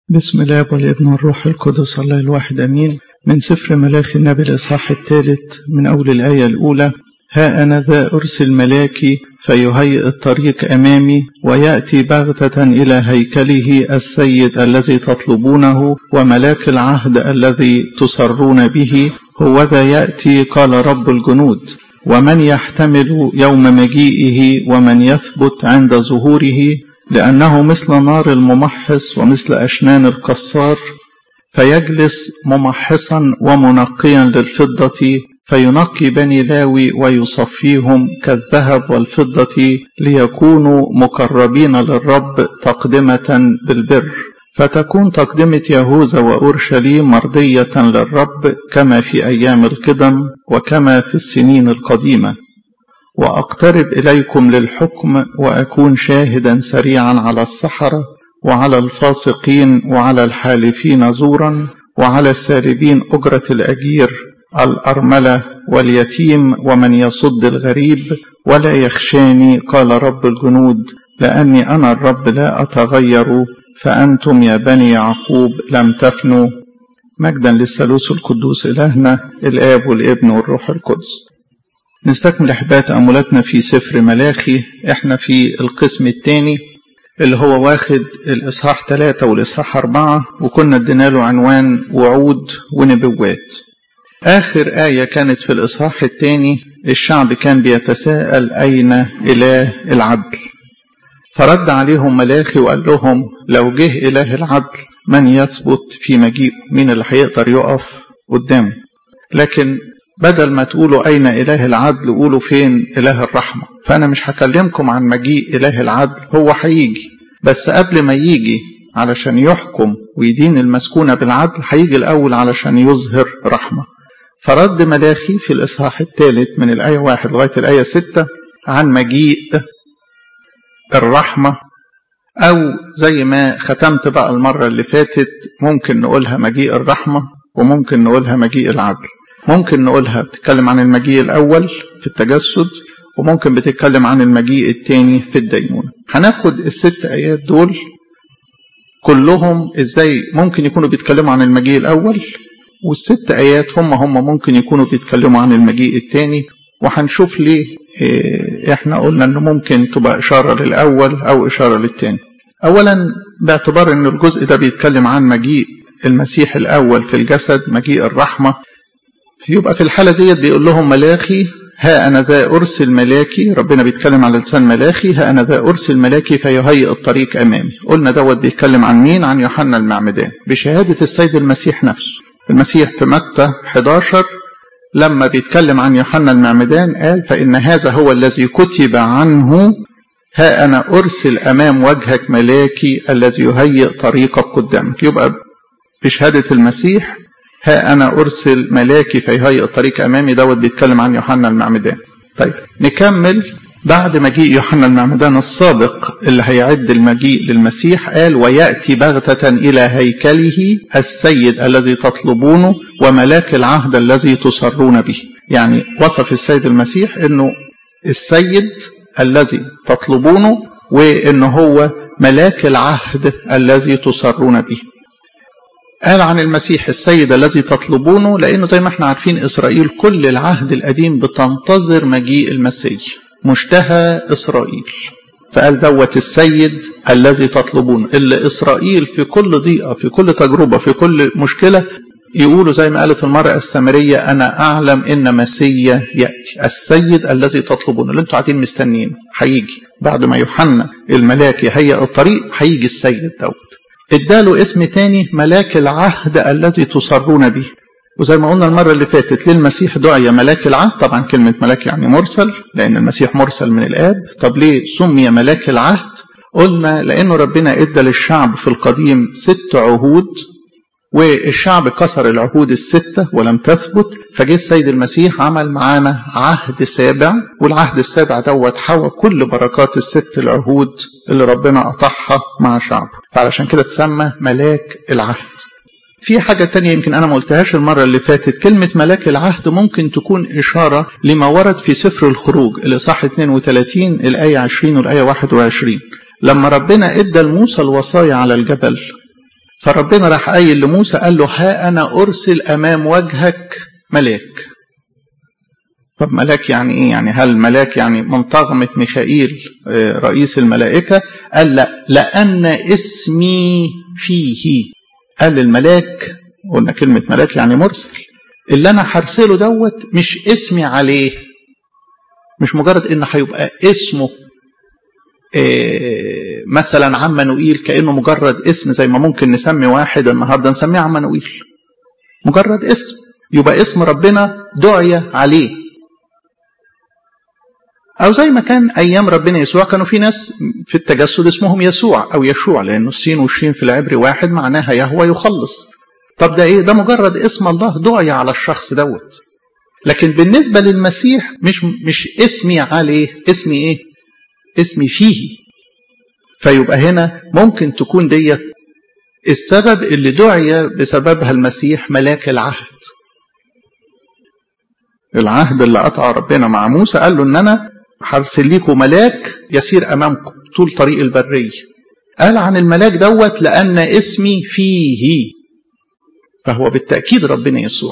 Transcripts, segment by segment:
بسم الله والابن والروح القدس الله الواحد امين من سفر ملاخي النبي الاصحاح الثالث من اول الايه الاولى ها انا ذا ارسل ملاكي فيهيئ الطريق امامي وياتي بغته الى هيكله السيد الذي تطلبونه وملاك العهد الذي تصرون به هو ذا ياتي قال رب الجنود ومن يحتمل يوم مجيئه ومن يثبت عند ظهوره لأنه مثل نار الممحص ومثل أشنان القصار فيجلس ممحصا ومنقيا للفضة فينقي بني لاوي ويصفيهم كالذهب والفضة ليكونوا مقربين للرب تقدمة بالبر فتكون تقدمة يهوذا وأورشليم مرضية للرب كما في أيام القدم وكما في السنين القديمة واقترب اليكم للحكم واكون شاهدا سريعا على السحره وعلى الفاسقين وعلى الحالفين زورا وعلى السالبين اجره الاجير الارمله واليتيم ومن يصد الغريب ولا يخشاني قال رب الجنود لاني انا الرب لا اتغير فانتم يا بني يعقوب لم تفنوا مجدا للثالوث القدوس الهنا الاب والابن والروح القدس نستكمل احباء تأملاتنا في سفر ملاخي احنا في القسم الثاني اللي هو واخد الإصحاح ثلاثة والإصحاح أربعة وكنا ادينا له عنوان وعود ونبوات آخر آية كانت في الإصحاح الثاني الشعب كان بيتساءل أين إله العدل فرد عليهم ملاخي وقال لهم لو جه إله العدل من يثبت في مجيئه مين اللي هيقدر يقف قدامه لكن بدل ما تقولوا أين إله العدل قولوا فين إله الرحمة فأنا مش هكلمكم عن مجيء إله العدل هو هيجي بس قبل ما يجي علشان يحكم ويدين المسكونة بالعدل هيجي الأول علشان يظهر رحمة فرد ملاخي في الإصحاح الثالث من الآية واحد لغاية الآية ستة عن مجيء الرحمة أو زي ما ختمت بقى المرة اللي فاتت ممكن نقولها مجيء الرحمة وممكن نقولها مجيء العدل ممكن نقولها بتتكلم عن المجيء الأول في التجسد وممكن بتتكلم عن المجيء الثاني في الدينونة هناخد الست آيات دول كلهم إزاي ممكن يكونوا بيتكلموا عن المجيء الأول والست آيات هم هم ممكن يكونوا بيتكلموا عن المجيء الثاني وهنشوف ليه احنا قلنا انه ممكن تبقى اشاره للاول او اشاره للثاني. اولا باعتبار ان الجزء ده بيتكلم عن مجيء المسيح الاول في الجسد مجيء الرحمه يبقى في الحالة ديت بيقول لهم ملاخي ها أنا ذا أرسل ملاكي ربنا بيتكلم على لسان ملاخي ها أنا ذا أرسل ملاكي فيهيئ الطريق أمامي قلنا دوت بيتكلم عن مين عن يوحنا المعمدان بشهادة السيد المسيح نفسه المسيح في متى 11 لما بيتكلم عن يوحنا المعمدان قال فإن هذا هو الذي كتب عنه ها أنا أرسل أمام وجهك ملاكي الذي يهيئ طريقك قدامك يبقى بشهادة المسيح ها أنا أرسل ملاكي فيهيئ الطريق أمامي دوت بيتكلم عن يوحنا المعمدان طيب نكمل بعد مجيء يوحنا المعمدان السابق اللي هيعد المجيء للمسيح قال ويأتي بغتة إلى هيكله السيد الذي تطلبونه وملاك العهد الذي تصرون به يعني وصف السيد المسيح أنه السيد الذي تطلبونه وأنه هو ملاك العهد الذي تصرون به قال عن المسيح السيد الذي تطلبونه لأنه زي ما احنا عارفين إسرائيل كل العهد القديم بتنتظر مجيء المسيح مشتهى إسرائيل فقال دوت السيد الذي تطلبونه اللي إسرائيل في كل ضيقة في كل تجربة في كل مشكلة يقولوا زي ما قالت المرأة السامرية أنا أعلم إن مسيا يأتي السيد الذي تطلبونه اللي انتوا قاعدين مستنيين هيجي بعد ما يوحنا الملاك يهيئ الطريق هيجي السيد دوت اداله اسم تاني ملاك العهد الذي تصرون به وزي ما قلنا المرة اللي فاتت للمسيح دعي ملاك العهد طبعا كلمة ملاك يعني مرسل لأن المسيح مرسل من الآب طب ليه سمي ملاك العهد قلنا لأنه ربنا ادى للشعب في القديم ست عهود والشعب كسر العهود الستة ولم تثبت فجه السيد المسيح عمل معانا عهد سابع والعهد السابع دوت حوى كل بركات الست العهود اللي ربنا قطعها مع شعبه فعلشان كده تسمى ملاك العهد في حاجة تانية يمكن أنا ما قلتهاش المرة اللي فاتت كلمة ملاك العهد ممكن تكون إشارة لما ورد في سفر الخروج الإصحاح 32 الآية 20 والآية 21 لما ربنا إدى لموسى الوصايا على الجبل فربنا راح قايل لموسى قال له ها أنا أرسل أمام وجهك ملاك طب ملاك يعني ايه يعني هل ملاك يعني من طغمة ميخائيل رئيس الملائكة قال لا لأن اسمي فيه قال الملاك قلنا كلمة ملاك يعني مرسل اللي أنا هرسله دوت مش اسمي عليه مش مجرد إن هيبقى اسمه إيه مثلا عمانوئيل كأنه مجرد اسم زي ما ممكن نسمي واحد النهاردة نسميه عمانوئيل مجرد اسم يبقى اسم ربنا دعي عليه أو زي ما كان أيام ربنا يسوع كانوا في ناس في التجسد اسمهم يسوع أو يشوع لأنه السين والشين في العبري واحد معناها يهوى يخلص طب ده إيه ده مجرد اسم الله دعي على الشخص دوت لكن بالنسبة للمسيح مش مش اسمي عليه اسمي إيه اسمي فيه فيبقى هنا ممكن تكون ديت السبب اللي دعي بسببها المسيح ملاك العهد العهد اللي قطع ربنا مع موسى قال له ان انا هرسل لكم ملاك يسير امامكم طول طريق البريه قال عن الملاك دوت لان اسمي فيه فهو بالتاكيد ربنا يسوع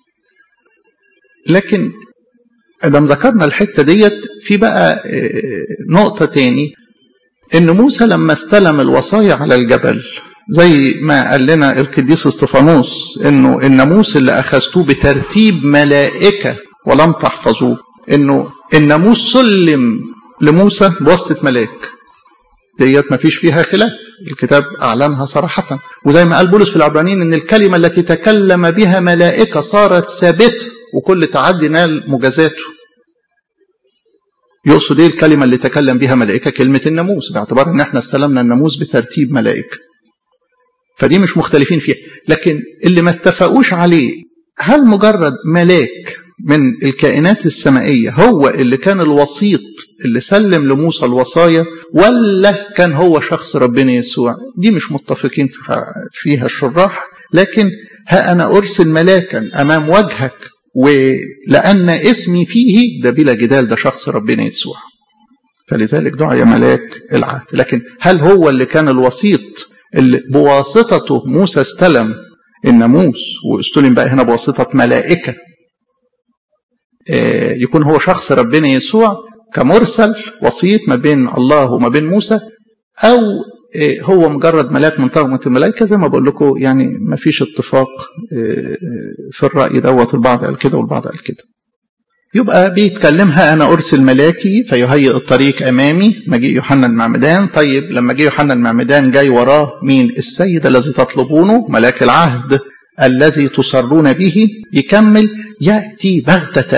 لكن ادم ذكرنا الحته ديت في بقى نقطه تاني ان موسى لما استلم الوصايا على الجبل زي ما قال لنا القديس استفانوس انه الناموس اللي اخذتوه بترتيب ملائكه ولم تحفظوه انه الناموس سلم لموسى بواسطه ملاك ديت ما فيش فيها خلاف الكتاب اعلنها صراحه وزي ما قال بولس في العبرانيين ان الكلمه التي تكلم بها ملائكه صارت ثابته وكل تعدي نال مجازاته يقصد ايه الكلمه اللي تكلم بها ملائكه كلمه الناموس باعتبار ان احنا استلمنا الناموس بترتيب ملائكه فدي مش مختلفين فيها لكن اللي ما اتفقوش عليه هل مجرد ملاك من الكائنات السمائية هو اللي كان الوسيط اللي سلم لموسى الوصايا ولا كان هو شخص ربنا يسوع دي مش متفقين فيها الشراح لكن ها أنا أرسل ملاكا أمام وجهك ولأن اسمي فيه ده بلا جدال ده شخص ربنا يسوع فلذلك دعي ملاك العهد لكن هل هو اللي كان الوسيط اللي بواسطته موسى استلم الناموس واستلم بقى هنا بواسطة ملائكة يكون هو شخص ربنا يسوع كمرسل وسيط ما بين الله وما بين موسى أو هو مجرد ملاك من طغمة الملائكة زي ما بقول لكم يعني ما فيش اتفاق في الرأي دوت البعض قال كده والبعض قال كده يبقى بيتكلمها أنا أرسل ملاكي فيهيئ الطريق أمامي مجيء يوحنا المعمدان طيب لما جه يوحنا المعمدان جاي وراه مين السيد الذي تطلبونه ملاك العهد الذي تصرون به يكمل يأتي بغتة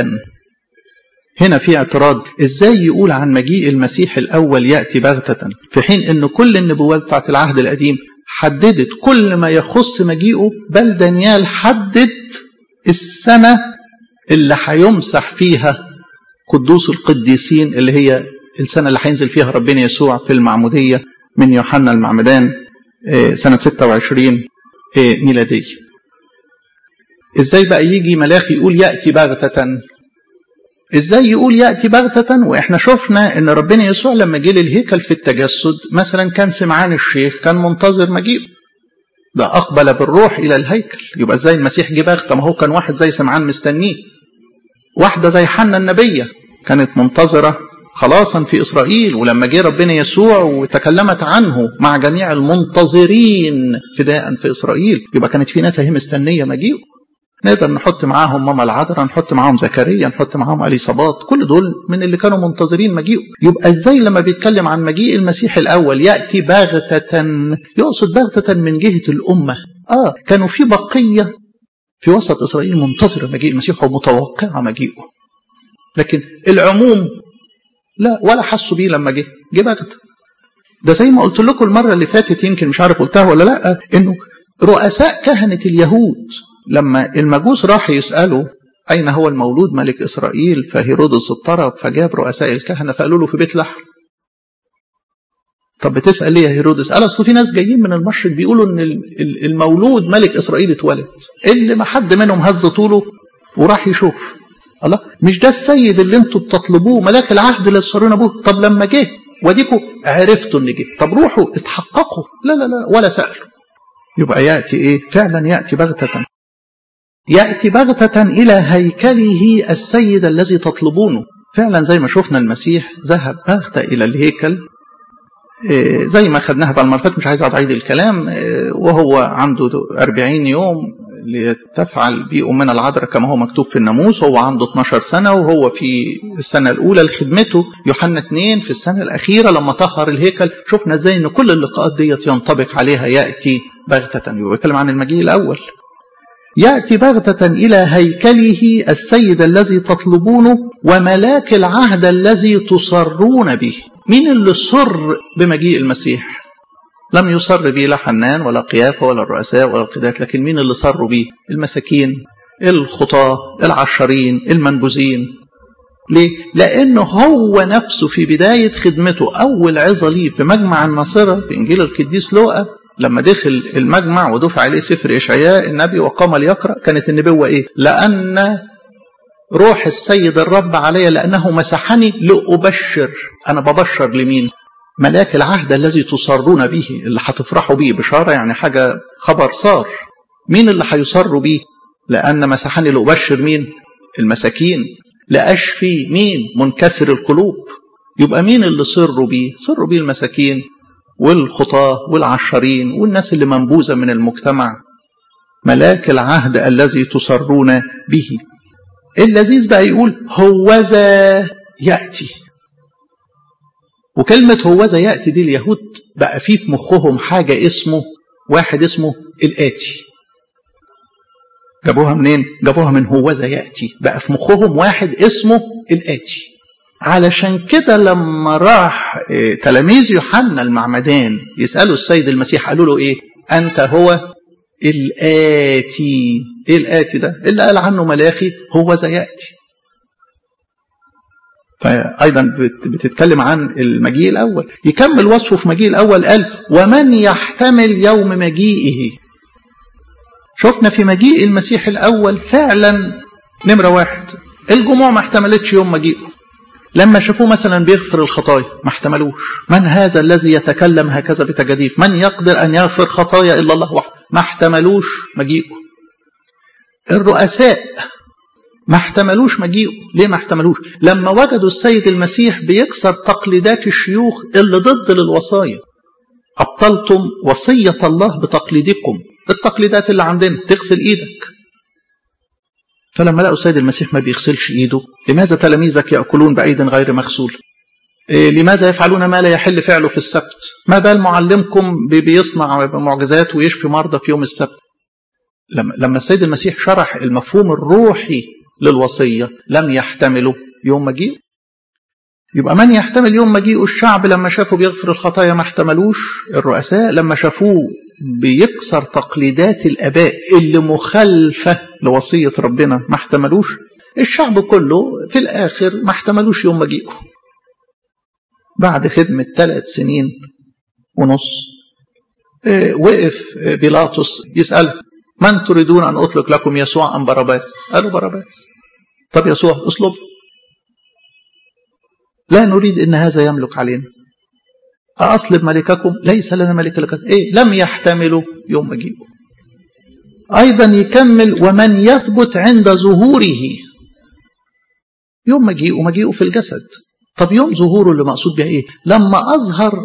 هنا في اعتراض ازاي يقول عن مجيء المسيح الأول يأتي بغتة في حين ان كل النبوات بتاعت العهد القديم حددت كل ما يخص مجيئه بل دانيال حدد السنة اللي هيمسح فيها قدوس القديسين اللي هي السنة اللي هينزل فيها ربنا يسوع في المعمودية من يوحنا المعمدان سنة 26 ميلادية ازاي بقى يجي ملاخي يقول يأتي بغتة ازاي يقول يأتي بغتة واحنا شفنا ان ربنا يسوع لما جه للهيكل في التجسد مثلا كان سمعان الشيخ كان منتظر مجيئه ده أقبل بالروح إلى الهيكل يبقى ازاي المسيح جه بغتة ما هو كان واحد زي سمعان مستنيه واحدة زي حنا النبية كانت منتظرة خلاصا في إسرائيل ولما جه ربنا يسوع وتكلمت عنه مع جميع المنتظرين فداء في إسرائيل يبقى كانت في ناس هي مستنية مجيئه نقدر نحط معاهم ماما العذراء نحط معاهم زكريا نحط معاهم اليصابات كل دول من اللي كانوا منتظرين مجيئه يبقى ازاي لما بيتكلم عن مجيء المسيح الاول ياتي باغته يقصد باغته من جهه الامه اه كانوا في بقيه في وسط اسرائيل منتظره مجيء المسيح ومتوقعه مجيئه لكن العموم لا ولا حسوا بيه لما جه جه باغته ده زي ما قلت لكم المره اللي فاتت يمكن مش عارف قلتها ولا لا انه رؤساء كهنه اليهود لما المجوس راح يسألوا أين هو المولود ملك إسرائيل فهيرودس اضطرب فجاب رؤساء الكهنة فقالوا له في بيت لحم طب بتسأل ليه يا هيرودس قال أصل في ناس جايين من المشرق بيقولوا إن المولود ملك إسرائيل اتولد اللي ما حد منهم هز طوله وراح يشوف الله مش ده السيد اللي انتوا بتطلبوه ملاك العهد اللي تصرون ابوه طب لما جه وديكوا عرفتوا ان جه طب روحوا اتحققوا لا لا لا ولا سألوا يبقى يأتي إيه فعلا يأتي بغتة يأتي بغتة إلى هيكله السيد الذي تطلبونه فعلا زي ما شفنا المسيح ذهب بغتة إلى الهيكل زي ما خدناها بقى المرة مش عايز أعيد الكلام وهو عنده 40 يوم لتفعل بي أمنا العذراء كما هو مكتوب في الناموس هو عنده 12 سنة وهو في السنة الأولى لخدمته يوحنا 2 في السنة الأخيرة لما طهر الهيكل شفنا ازاي ان كل اللقاءات ديت ينطبق عليها يأتي بغتة يتكلم عن المجيء الأول يأتي بغتة إلى هيكله السيد الذي تطلبونه وملاك العهد الذي تصرون به مين اللي صر بمجيء المسيح لم يصر به لا حنان ولا قيافة ولا الرؤساء ولا القدات لكن مين اللي صروا به المساكين الخطاة العشرين المنبوذين ليه؟ لأنه هو نفسه في بداية خدمته أول عظة ليه في مجمع الناصرة في إنجيل القديس لوقا لما دخل المجمع ودفع عليه سفر إشعياء النبي وقام ليقرأ كانت النبوة إيه؟ لأن روح السيد الرب علي لأنه مسحني لأبشر أنا ببشر لمين؟ ملاك العهد الذي تصرون به اللي هتفرحوا به بشارة يعني حاجة خبر صار مين اللي هيصروا به لأن مسحني لأبشر مين المساكين لأشفي مين منكسر القلوب يبقى مين اللي صروا به صروا به المساكين والخطاة والعشرين والناس اللي منبوذة من المجتمع ملاك العهد الذي تصرون به اللذيذ بقى يقول هوذا يأتي وكلمة هوذا يأتي دي اليهود بقى فيه في مخهم حاجة اسمه واحد اسمه الآتي جابوها منين؟ جابوها من هوذا يأتي بقى في مخهم واحد اسمه الآتي علشان كده لما راح تلاميذ يوحنا المعمدان يسألوا السيد المسيح قالوا له إيه؟ أنت هو الآتي إيه الآتي ده؟ اللي قال عنه ملاخي هوذا يأتي فأيضا بتتكلم عن المجيء الأول يكمل وصفه في مجيء الأول قال ومن يحتمل يوم مجيئه شفنا في مجيء المسيح الأول فعلا نمرة واحد الجموع ما احتملتش يوم مجيئه لما شافوه مثلا بيغفر الخطايا ما احتملوش من هذا الذي يتكلم هكذا بتجديف من يقدر أن يغفر خطايا إلا الله وحده ما احتملوش مجيئه الرؤساء ما احتملوش مجيئه ليه ما احتملوش لما وجدوا السيد المسيح بيكسر تقليدات الشيوخ اللي ضد للوصايا أبطلتم وصية الله بتقليدكم التقليدات اللي عندنا تغسل ايدك فلما لقوا السيد المسيح ما بيغسلش ايده لماذا تلاميذك ياكلون بايد غير مغسول إيه لماذا يفعلون ما لا يحل فعله في السبت ما بال معلمكم بيصنع معجزات ويشفي مرضى في يوم السبت لما لما السيد المسيح شرح المفهوم الروحي للوصيه لم يحتمله يوم مجيئه يبقى من يحتمل يوم مجيئه الشعب لما شافوا بيغفر الخطايا ما احتملوش الرؤساء لما شافوه بيكسر تقليدات الاباء اللي مخالفه لوصيه ربنا ما احتملوش الشعب كله في الاخر ما احتملوش يوم مجيئه بعد خدمه ثلاث سنين ونص اه وقف بيلاطس يسال من تريدون ان اطلق لكم يسوع ام باراباس قالوا باراباس طب يسوع اصلب لا نريد ان هذا يملك علينا أصلب ملككم ليس لنا ملك لك إيه لم يحتملوا يوم مجيئه أيضا يكمل ومن يثبت عند ظهوره يوم مجيئه مجيئه في الجسد طب يوم ظهوره اللي مقصود بها إيه لما أظهر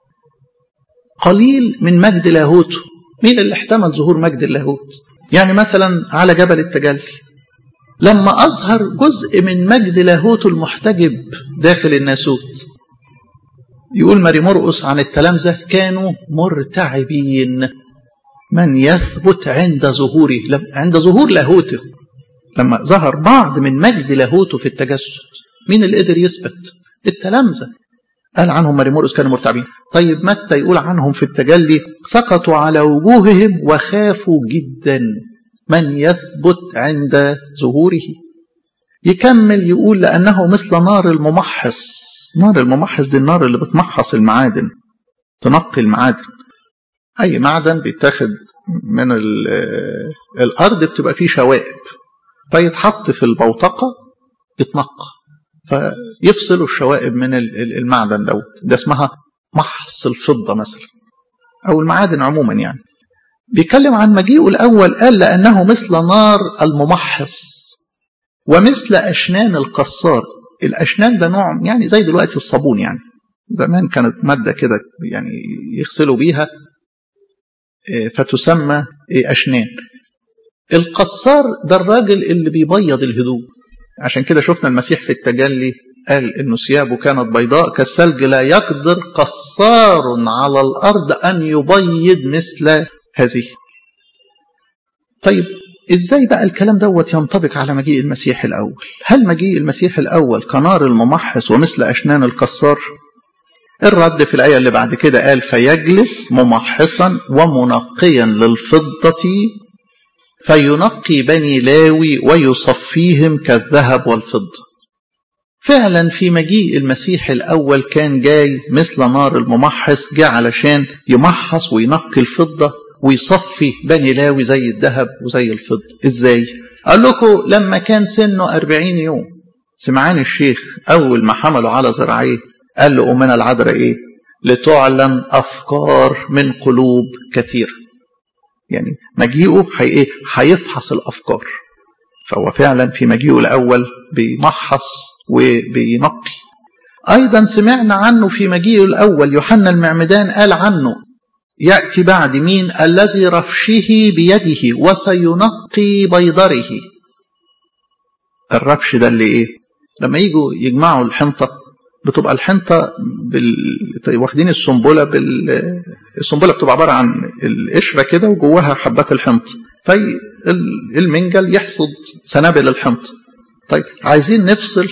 قليل من مجد لاهوته مين اللي احتمل ظهور مجد اللاهوت يعني مثلا على جبل التجلي لما أظهر جزء من مجد لاهوته المحتجب داخل الناسوت يقول ماري مرقس عن التلامذة كانوا مرتعبين من يثبت عند ظهوره عند ظهور لاهوته لما ظهر بعض من مجد لاهوته في التجسد مين اللي قدر يثبت التلامذة قال عنهم ماري مرقس كانوا مرتعبين طيب متى يقول عنهم في التجلي سقطوا على وجوههم وخافوا جدا من يثبت عند ظهوره يكمل يقول لأنه مثل نار الممحص نار الممحص دي النار اللي بتمحص المعادن تنقي المعادن أي معدن بيتاخد من الأرض بتبقى فيه شوائب فيتحط في البوتقة يتنقى فيفصلوا الشوائب من المعدن دوت ده اسمها محص الفضة مثلا أو المعادن عموما يعني بيتكلم عن مجيئه الأول قال لأنه مثل نار الممحص ومثل أشنان القصار الأشنان ده نوع يعني زي دلوقتي الصابون يعني زمان كانت مادة كده يعني يغسلوا بيها فتسمى أشنان القصار ده الراجل اللي بيبيض الهدوم عشان كده شفنا المسيح في التجلي قال انه ثيابه كانت بيضاء كالثلج لا يقدر قصار على الارض ان يبيض مثل هذه طيب ازاي بقى الكلام دوت ينطبق على مجيء المسيح الاول هل مجيء المسيح الاول كنار الممحص ومثل اشنان القصار الرد في الايه اللي بعد كده قال فيجلس ممحصا ومنقيا للفضه فينقي بني لاوي ويصفيهم كالذهب والفضه فعلا في مجيء المسيح الأول كان جاي مثل نار الممحص جاء علشان يمحص وينقي الفضة ويصفي بني لاوي زي الذهب وزي الفضة ازاي قال لكم لما كان سنه أربعين يوم سمعان الشيخ أول ما حمله على ذراعيه قال له أمنا العذراء إيه لتعلن أفكار من قلوب كثيرة يعني مجيئه حي إيه هيفحص الأفكار فهو فعلا في مجيئه الأول بيمحص وبينقي أيضا سمعنا عنه في مجيئه الأول يوحنا المعمدان قال عنه يأتي بعد مين الذي رفشه بيده وسينقي بيضره الرفش ده اللي ايه لما يجوا يجمعوا الحنطة بتبقى الحنطة بال... واخدين السنبلة بال... السنبلة بتبقى عبارة عن القشرة كده وجواها حبات الحنط فالمنجل يحصد سنابل الحنطة طيب عايزين نفصل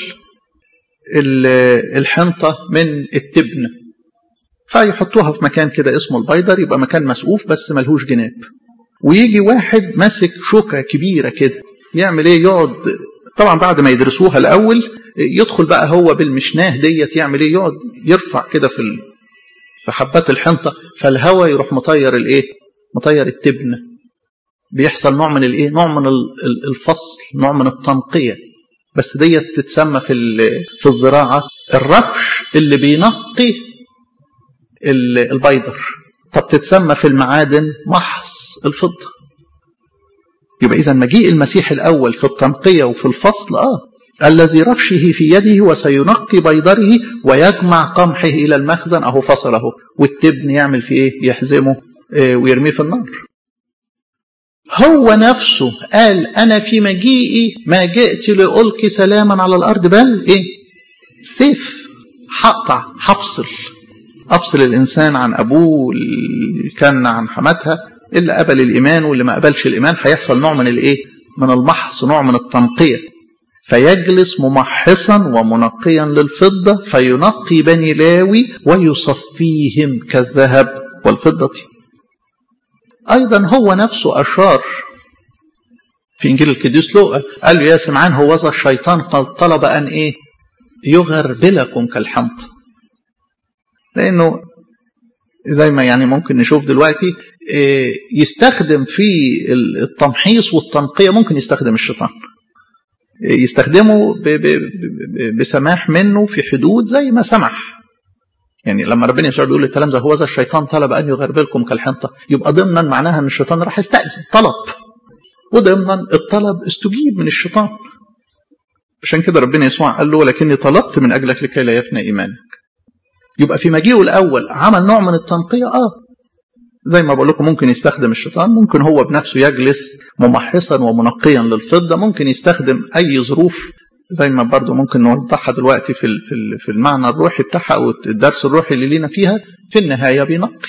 الحنطة من التبن فيحطوها في مكان كده اسمه البيدر يبقى مكان مسقوف بس ملهوش جناب ويجي واحد ماسك شوكة كبيرة كده يعمل ايه يقعد طبعا بعد ما يدرسوها الاول يدخل بقى هو بالمشناه ديت يعمل ايه يقعد يرفع كده في ال... في حبات الحنطه فالهواء يروح مطير الايه مطير التبن بيحصل نوع من الايه نوع من الفصل نوع من التنقيه بس ديت تتسمى في في الزراعه الرفش اللي بينقي البيدر طب تتسمى في المعادن محص الفضه يبقى اذا مجيء المسيح الاول في التنقيه وفي الفصل اه الذي رفشه في يده وسينقي بيضره ويجمع قمحه الى المخزن اهو فصله والتبن يعمل فيه ايه يحزمه إيه ويرميه في النار هو نفسه قال انا في مجيئي ما جئت لالقي سلاما على الارض بل ايه سيف هقطع هفصل افصل الانسان عن ابوه اللي كان عن حماتها اللي قبل الايمان واللي ما قبلش الايمان هيحصل نوع من الايه من المحص نوع من التنقيه فيجلس ممحصا ومنقيا للفضه فينقي بني لاوي ويصفيهم كالذهب والفضه ايضا هو نفسه اشار في انجيل القديس لوقا قال له يا سمعان هو ذا الشيطان قد طلب ان ايه يغربلكم كالحنط لانه زي ما يعني ممكن نشوف دلوقتي يستخدم في التمحيص والتنقية ممكن يستخدم الشيطان يستخدمه بسماح منه في حدود زي ما سمح يعني لما ربنا يسوع بيقول للكلام ده هو ذا الشيطان طلب ان يغربلكم كالحنطه يبقى ضمنا معناها ان الشيطان راح يستأذن طلب وضمنا الطلب استجيب من الشيطان عشان كده ربنا يسوع قال له ولكني طلبت من اجلك لكي لا يفنى ايمانك يبقى في مجيئه الاول عمل نوع من التنقيه اه زي ما بقول لكم ممكن يستخدم الشيطان ممكن هو بنفسه يجلس ممحصا ومنقيا للفضه ممكن يستخدم اي ظروف زي ما برضو ممكن نوضحها دلوقتي في في المعنى الروحي بتاعها او الدرس الروحي اللي لينا فيها في النهايه بينقي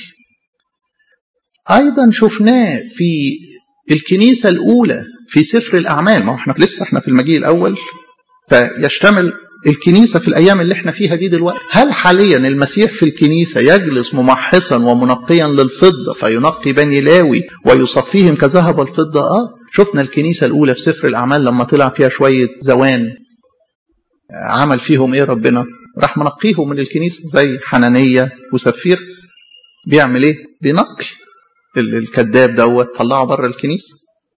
ايضا شفناه في الكنيسه الاولى في سفر الاعمال ما احنا لسه احنا في المجيء الاول فيشتمل الكنيسة في الأيام اللي احنا فيها دي دلوقتي هل حاليا المسيح في الكنيسة يجلس ممحصا ومنقيا للفضة فينقي بني لاوي ويصفيهم كذهب الفضة آه شفنا الكنيسة الأولى في سفر الأعمال لما طلع فيها شوية زوان عمل فيهم إيه ربنا راح منقيهم من الكنيسة زي حنانية وسفير بيعمل إيه بينقي الكذاب دوت طلعه بره الكنيسة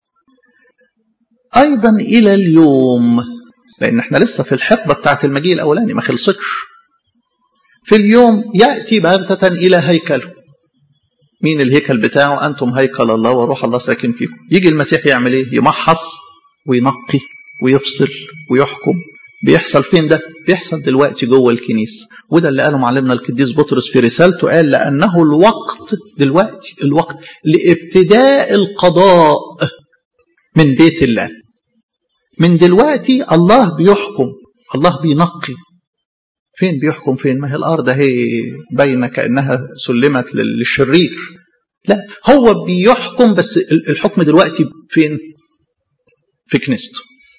أيضا إلى اليوم لأن احنا لسه في الحقبة بتاعت المجيء الأولاني ما خلصتش في اليوم يأتي بغتة إلى هيكله مين الهيكل بتاعه أنتم هيكل الله وروح الله ساكن فيكم يجي المسيح يعمل إيه يمحص وينقي ويفصل ويحكم بيحصل فين ده بيحصل دلوقتي جوه الكنيسة وده اللي قاله معلمنا القديس بطرس في رسالته قال لأنه الوقت دلوقتي الوقت لابتداء القضاء من بيت الله من دلوقتي الله بيحكم الله بينقي فين بيحكم فين ما هي الأرض هي باينة كأنها سلمت للشرير لا هو بيحكم بس الحكم دلوقتي فين في كنيسته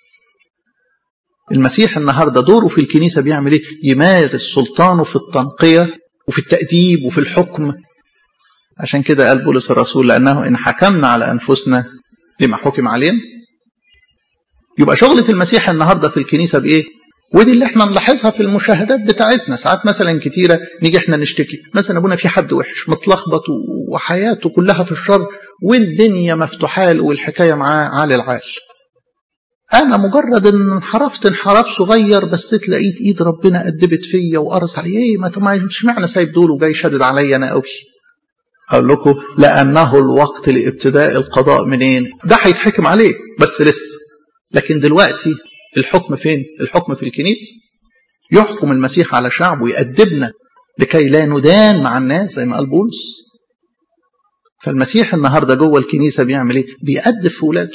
المسيح النهارده دوره في الكنيسه بيعمل ايه؟ يمارس سلطانه في التنقيه وفي التأديب وفي الحكم. عشان كده قال بولس الرسول لأنه إن حكمنا على أنفسنا لما حكم علينا. يبقى شغلة المسيح النهارده في الكنيسة بإيه؟ ودي اللي احنا نلاحظها في المشاهدات بتاعتنا ساعات مثلا كتيرة نيجي احنا نشتكي مثلا ابونا في حد وحش متلخبط وحياته كلها في الشر والدنيا مفتوحة له والحكاية معاه عالي العال انا مجرد ان انحرفت انحراف صغير بس تلاقيت ايد ربنا قدبت فيا وقرص علي ايه ما مش معنى سايب دول وجاي شادد عليا انا قوي اقول لكم لانه الوقت لابتداء القضاء منين ده هيتحكم عليه بس لسه لكن دلوقتي الحكم فين الحكم في الكنيسه يحكم المسيح على شعبه ويأدبنا لكي لا ندان مع الناس زي ما قال بولس فالمسيح النهارده جوه الكنيسه بيعمل ايه بيأدب في ولاده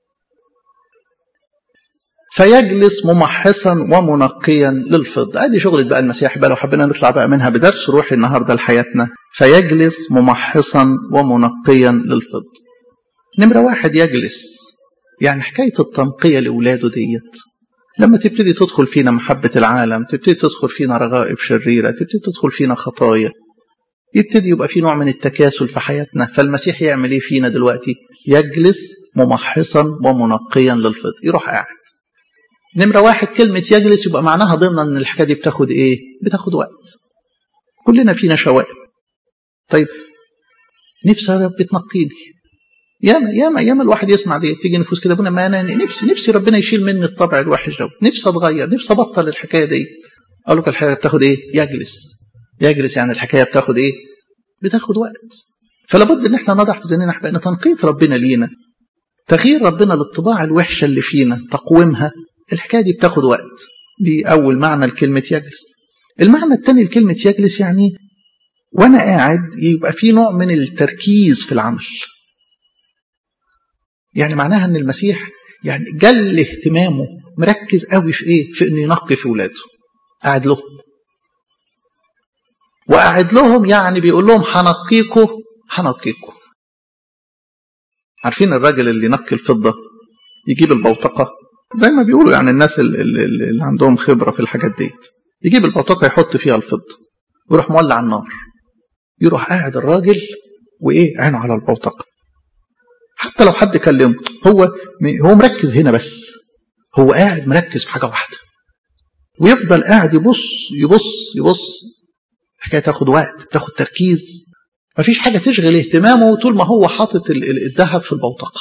فيجلس ممحصا ومنقيا للفضة ادي شغلة بقى المسيح بقى لو حبينا نطلع بقى منها بدرس روحي النهارده لحياتنا فيجلس ممحصا ومنقيا للفضة نمرة واحد يجلس يعني حكاية التنقية لأولاده ديت لما تبتدي تدخل فينا محبة العالم تبتدي تدخل فينا رغائب شريرة تبتدي تدخل فينا خطايا يبتدي يبقى في نوع من التكاسل في حياتنا فالمسيح يعمل ايه فينا دلوقتي يجلس ممحصا ومنقيا للفضة يروح قاعد نمرة واحد كلمة يجلس يبقى معناها ضمن ان الحكاية دي بتاخد ايه بتاخد وقت كلنا فينا شوائب طيب نفسي يا رب تنقيني ياما ياما ياما الواحد يسمع دي تيجي نفوس كده ابونا ما انا نفسي نفسي ربنا يشيل مني الطبع الوحش ده نفسي اتغير نفسي ابطل الحكايه دي اقول لك الحكايه بتاخد ايه يجلس يجلس يعني الحكايه بتاخد ايه بتاخد وقت فلا بد ان احنا نضع في ذهننا احبائنا تنقيه ربنا لينا تغيير ربنا للطباع الوحشه اللي فينا تقويمها الحكايه دي بتاخد وقت دي اول معنى لكلمه يجلس المعنى الثاني لكلمه يجلس يعني وانا قاعد يبقى في نوع من التركيز في العمل يعني معناها ان المسيح يعني جل اهتمامه مركز قوي في ايه في انه ينقي في ولاده قاعد لهم وقاعد لهم يعني بيقول لهم هنقيكوا هنقيكوا عارفين الراجل اللي ينقي الفضه يجيب البوتقه زي ما بيقولوا يعني الناس اللي, اللي عندهم خبره في الحاجات ديت يجيب البوتقه يحط فيها الفضه ويروح مولع النار يروح قاعد الراجل وايه عينه على البوتقه حتى لو حد كلمه هو هو مركز هنا بس هو قاعد مركز في حاجه واحده ويفضل قاعد يبص يبص يبص الحكايه تاخد وقت تاخد تركيز مفيش حاجه تشغل اهتمامه طول ما هو حاطط الذهب في البوتقه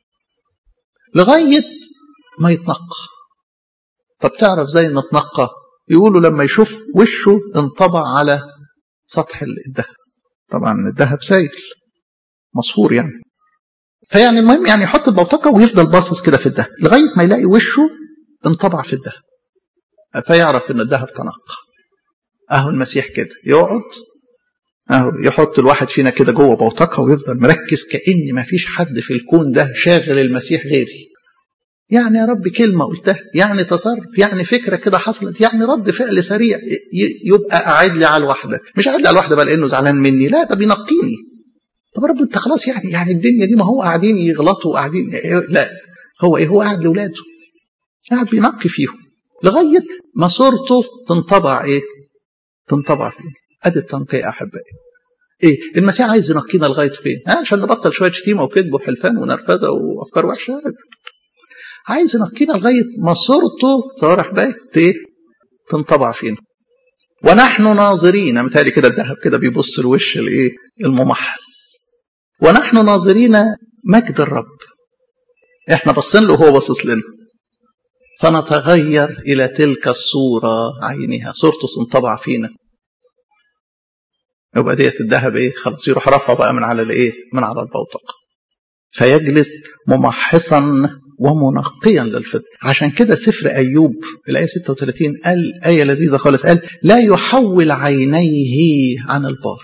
لغايه ما يتنقى طب تعرف زي ان اتنقى يقولوا لما يشوف وشه انطبع على سطح الذهب طبعا الذهب سايل مصهور يعني فيعني المهم يعني يحط البوتقه ويفضل باصص كده في الذهب لغايه ما يلاقي وشه انطبع في الذهب فيعرف ان الذهب تنقى اهو المسيح كده يقعد اهو يحط الواحد فينا كده جوه بوتقه ويفضل مركز كان ما فيش حد في الكون ده شاغل المسيح غيري يعني يا رب كلمه قلتها يعني تصرف يعني فكره كده حصلت يعني رد فعل سريع يبقى قاعد لي على الواحده مش قاعد لي على الواحده بقى لانه زعلان مني لا ده بينقيني طب يا رب انت خلاص يعني يعني الدنيا دي ما هو قاعدين يغلطوا قاعدين لا هو ايه هو قاعد لاولاده قاعد بينقي فيهم لغايه ما صورته تنطبع ايه تنطبع فيه ادي التنقيه احبائي ايه المسيح عايز ينقينا لغايه فين ها عشان نبطل شويه شتيمه وكذب وحلفان ونرفزه وافكار وحشه عايز ينقينا لغايه ما صورته صوارح بقت ايه تنطبع فينا ونحن ناظرين متهيألي كده الذهب كده بيبص الوش الايه الممحص ونحن ناظرين مجد الرب احنا باصين له وهو باصص لنا فنتغير الى تلك الصوره عينها صورته تنطبع فينا يبقى ديت الذهب ايه خلاص يروح رفعه بقى من على الايه من على البوتقه فيجلس ممحصا ومنقيا للفطر عشان كده سفر ايوب الايه 36 قال ايه لذيذه خالص قال لا يحول عينيه عن البار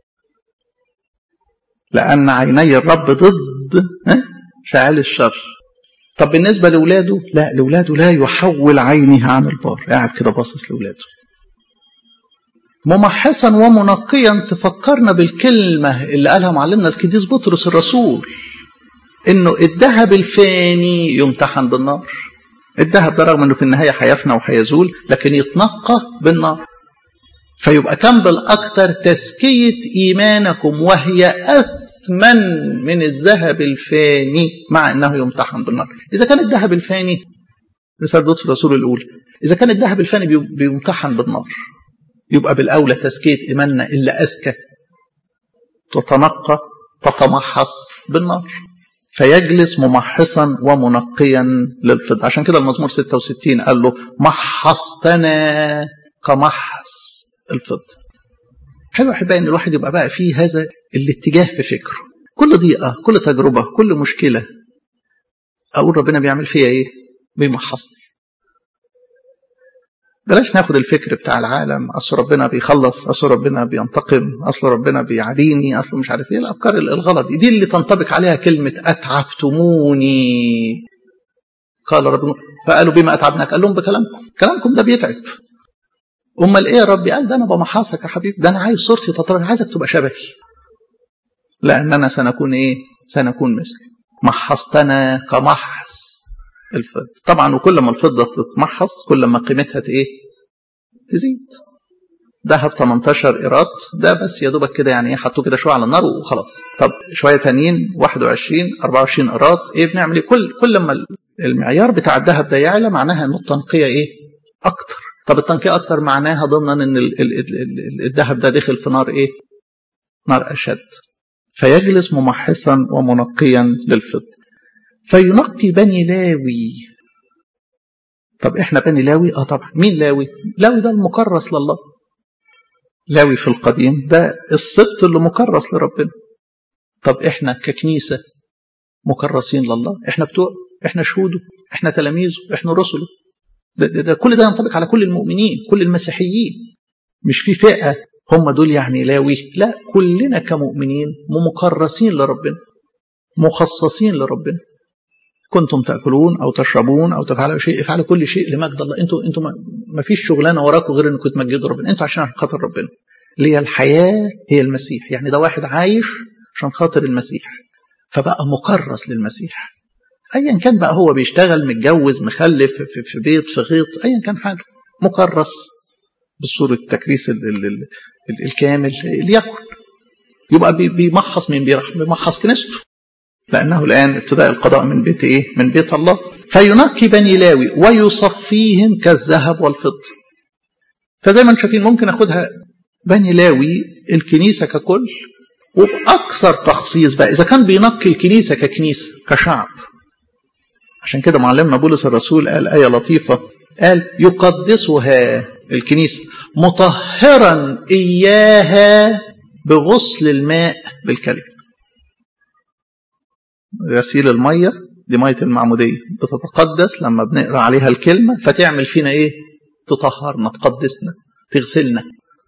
لان عيني الرب ضد فعل الشر طب بالنسبه لاولاده لا لاولاده لا يحول عينه عن البار قاعد كده باصص لاولاده ممحصا ومنقيا تفكرنا بالكلمه اللي قالها معلمنا القديس بطرس الرسول انه الذهب الفاني يمتحن بالنار الذهب ده رغم انه في النهايه هيفنى وهيزول لكن يتنقى بالنار فيبقى كان بالاكثر تزكيه ايمانكم وهي اثمن من الذهب الفاني مع انه يمتحن بالنار اذا كان الذهب الفاني رساله بطرس الرسول الاولى اذا كان الذهب الفاني بيمتحن بالنار يبقى بالاولى تزكيه ايماننا اللي اذكى تتنقى تتمحص بالنار فيجلس ممحصا ومنقيا للفضة عشان كده المزمور 66 قال له محصتنا كمحص الفضة حلو احبائي ان الواحد يبقى بقى فيه هذا الاتجاه في فكره كل ضيقه كل تجربه كل مشكله اقول ربنا بيعمل فيا ايه بيمحصني بلاش ناخد الفكر بتاع العالم اصل ربنا بيخلص اصل ربنا بينتقم اصل ربنا بيعاديني اصل مش عارف ايه الافكار الغلط دي اللي تنطبق عليها كلمه اتعبتموني قال ربنا فقالوا بما اتعبناك قال لهم بكلامكم كلامكم ده بيتعب امال ايه يا ربي قال ده انا بمحاصك يا حبيبي ده انا عايز صورتي تترك عايزك تبقى شبهي لاننا سنكون ايه سنكون مثل محصتنا كمحص الفضة طبعا وكل ما الفضة تتمحص كل ما قيمتها ايه تزيد ذهب 18 قيراط ده بس يا دوبك كده يعني ايه حطوه كده شويه على النار وخلاص طب شويه تانيين 21 24 قيراط ايه بنعمل ايه كل كل ما المعيار بتاع الذهب ده يعلى معناها ان التنقيه ايه اكتر طب التنقيه اكتر معناها ضمنا ان الذهب ده دخل في نار ايه نار اشد فيجلس ممحصا ومنقيا للفضه فينقي بني لاوي طب احنا بني لاوي اه طبعا مين لاوي لاوي ده المكرس لله لاوي في القديم ده السبط اللي مكرس لربنا طب احنا ككنيسة مكرسين لله احنا بتوع احنا شهوده احنا تلاميذه احنا رسله ده, ده, ده كل ده ينطبق على كل المؤمنين كل المسيحيين مش في فئة هم دول يعني لاوي لا كلنا كمؤمنين مكرسين لربنا مخصصين لربنا كنتم تاكلون او تشربون او تفعلوا شيء افعلوا كل شيء لمجد الله انتوا انتوا ما فيش شغلانه وراكم غير انكم تمجدوا ربنا انتوا عشان خاطر ربنا اللي هي الحياه هي المسيح يعني ده واحد عايش عشان خاطر المسيح فبقى مكرس للمسيح ايا كان بقى هو بيشتغل متجوز مخلف في, في بيت في غيط ايا كان حاله مكرس بالصوره التكريس ال ال ال ال الكامل ليكن يبقى بيمحص مين بيمحص كنيسته لأنه الآن ابتداء القضاء من بيت إيه؟ من بيت الله فينقي بني لاوي ويصفيهم كالذهب والفضة فزي ما انتم شايفين ممكن أخدها بني لاوي الكنيسة ككل وبأكثر تخصيص بقى إذا كان بينقي الكنيسة ككنيسة كشعب عشان كده معلمنا بولس الرسول قال آية لطيفة قال يقدسها الكنيسة مطهرا إياها بغسل الماء بالكلمة غسيل المية دي مية المعمودية بتتقدس لما بنقرأ عليها الكلمة فتعمل فينا إيه تطهرنا تقدسنا تغسلنا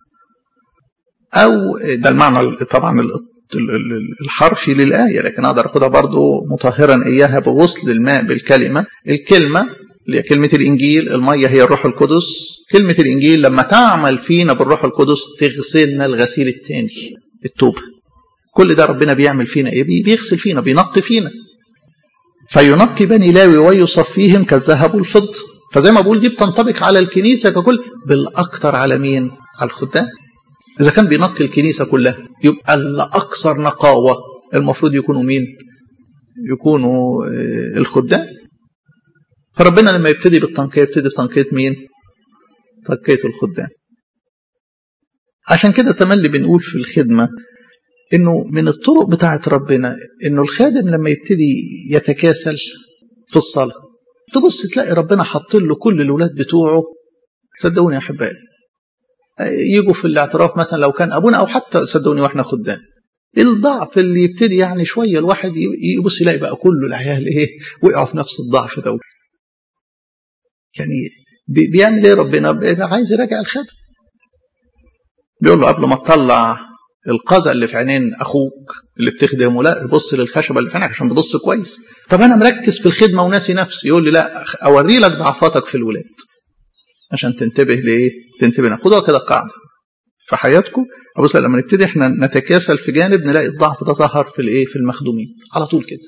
أو ده المعنى طبعا الحرفي للآية لكن أقدر أخدها برضو مطهرا إياها بغسل الماء بالكلمة الكلمة اللي هي كلمة الإنجيل المية هي الروح القدس كلمة الإنجيل لما تعمل فينا بالروح القدس تغسلنا الغسيل الثاني التوبة كل ده ربنا بيعمل فينا ايه بيغسل فينا بينقي فينا فينقي بني لاوي ويصفيهم كالذهب والفضة فزي ما بقول دي بتنطبق على الكنيسة ككل بالأكثر على مين على الخدام إذا كان بينقي الكنيسة كلها يبقى الأكثر نقاوة المفروض يكونوا مين يكونوا الخدام فربنا لما يبتدي بالتنقية يبتدي بتنقية مين تنقية الخدام عشان كده تملي بنقول في الخدمة انه من الطرق بتاعت ربنا انه الخادم لما يبتدي يتكاسل في الصلاه تبص تلاقي ربنا حاط له كل الاولاد بتوعه صدقوني يا احبائي يجوا في الاعتراف مثلا لو كان ابونا او حتى صدقوني واحنا خدام الضعف اللي يبتدي يعني شويه الواحد يبص يلاقي بقى كله العيال ايه وقعوا في نفس الضعف ده يعني بيعمل ايه ربنا عايز يراجع الخادم بيقول له قبل ما تطلع القذى اللي في عينين اخوك اللي بتخدمه لا بص للخشبه اللي في عينك عشان تبص كويس طب انا مركز في الخدمه وناسي نفسي يقول لي لا اوري لك ضعفاتك في الولاد عشان تنتبه لايه تنتبه خدوها كده قاعده في حياتكم ابص لما نبتدي احنا نتكاسل في جانب نلاقي الضعف ده ظهر في الايه في المخدومين على طول كده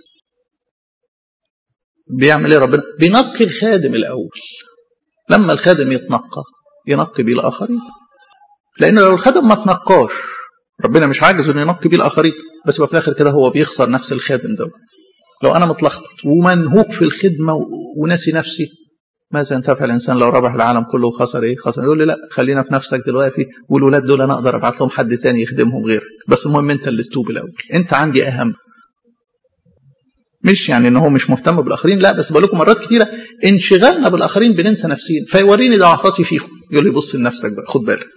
بيعمل ايه ربنا بينقي الخادم الاول لما الخادم يتنقى ينقي بيه الاخرين لان لو الخادم ما تنقاش ربنا مش عاجز انه ينقي بيه الاخرين بس يبقى في الاخر كده هو بيخسر نفس الخادم دوت لو انا متلخبط ومنهوك في الخدمه وناسي نفسي ماذا ينتفع الانسان لو ربح العالم كله وخسر ايه؟ خسر يقول لي لا خلينا في نفسك دلوقتي والولاد دول انا اقدر ابعت لهم حد تاني يخدمهم غيرك بس المهم انت اللي تتوب الاول انت عندي اهم مش يعني ان هو مش مهتم بالاخرين لا بس بقول لكم مرات كتيره انشغالنا بالاخرين بننسى نفسينا فيوريني ضعفاتي فيهم يقول لي بص لنفسك بقى خد بالك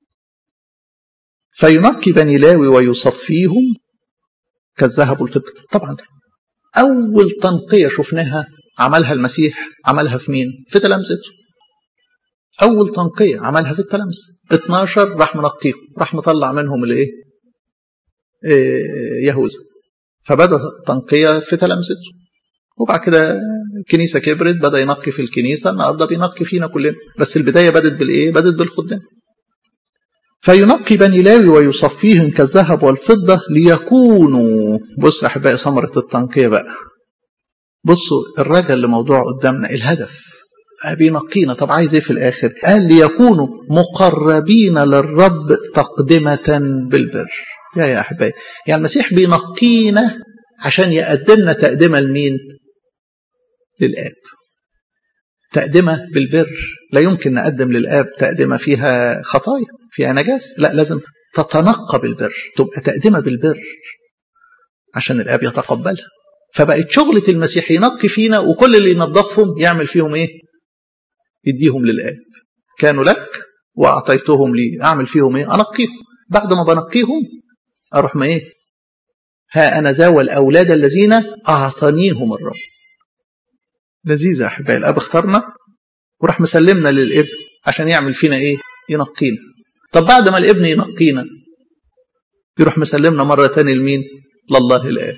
فينقي بني لاوي ويصفيهم كالذهب والفضه طبعا اول تنقيه شفناها عملها المسيح عملها في مين في تلامذته اول تنقيه عملها في التلامذه 12 راح منقيهم راح مطلع منهم الايه إيه يهوذا فبدا التنقيه في تلامذته وبعد كده الكنيسه كبرت بدا ينقي في الكنيسه النهارده بينقي فينا كلنا بس البدايه بدت بالايه بدت بالخدام فينقي بني لاوي ويصفيهم كالذهب والفضة ليكونوا بص أحبائي ثمرة التنقية بقى بصوا الرجل لموضوع قدامنا الهدف بينقينا طب عايز ايه في الاخر قال ليكونوا مقربين للرب تقدمة بالبر يا يا احبائي يعني المسيح بينقينا عشان يقدمنا تقدمة لمين للآب تقدمة بالبر لا يمكن نقدم للآب تقدمة فيها خطايا فيها نجاس لا لازم تتنقى بالبر تبقى تقدمة بالبر عشان الآب يتقبلها فبقت شغلة المسيح ينقي فينا وكل اللي ينظفهم يعمل فيهم ايه يديهم للآب كانوا لك وأعطيتهم لي أعمل فيهم ايه أنقيهم بعد ما بنقيهم أروح ما ايه ها أنا ذا والأولاد الذين أعطانيهم الرب لذيذة أحبائي الأب اختارنا وراح مسلمنا للابن عشان يعمل فينا ايه ينقينا طب بعد ما الابن ينقينا يروح مسلمنا مرة تاني لمين لله الآب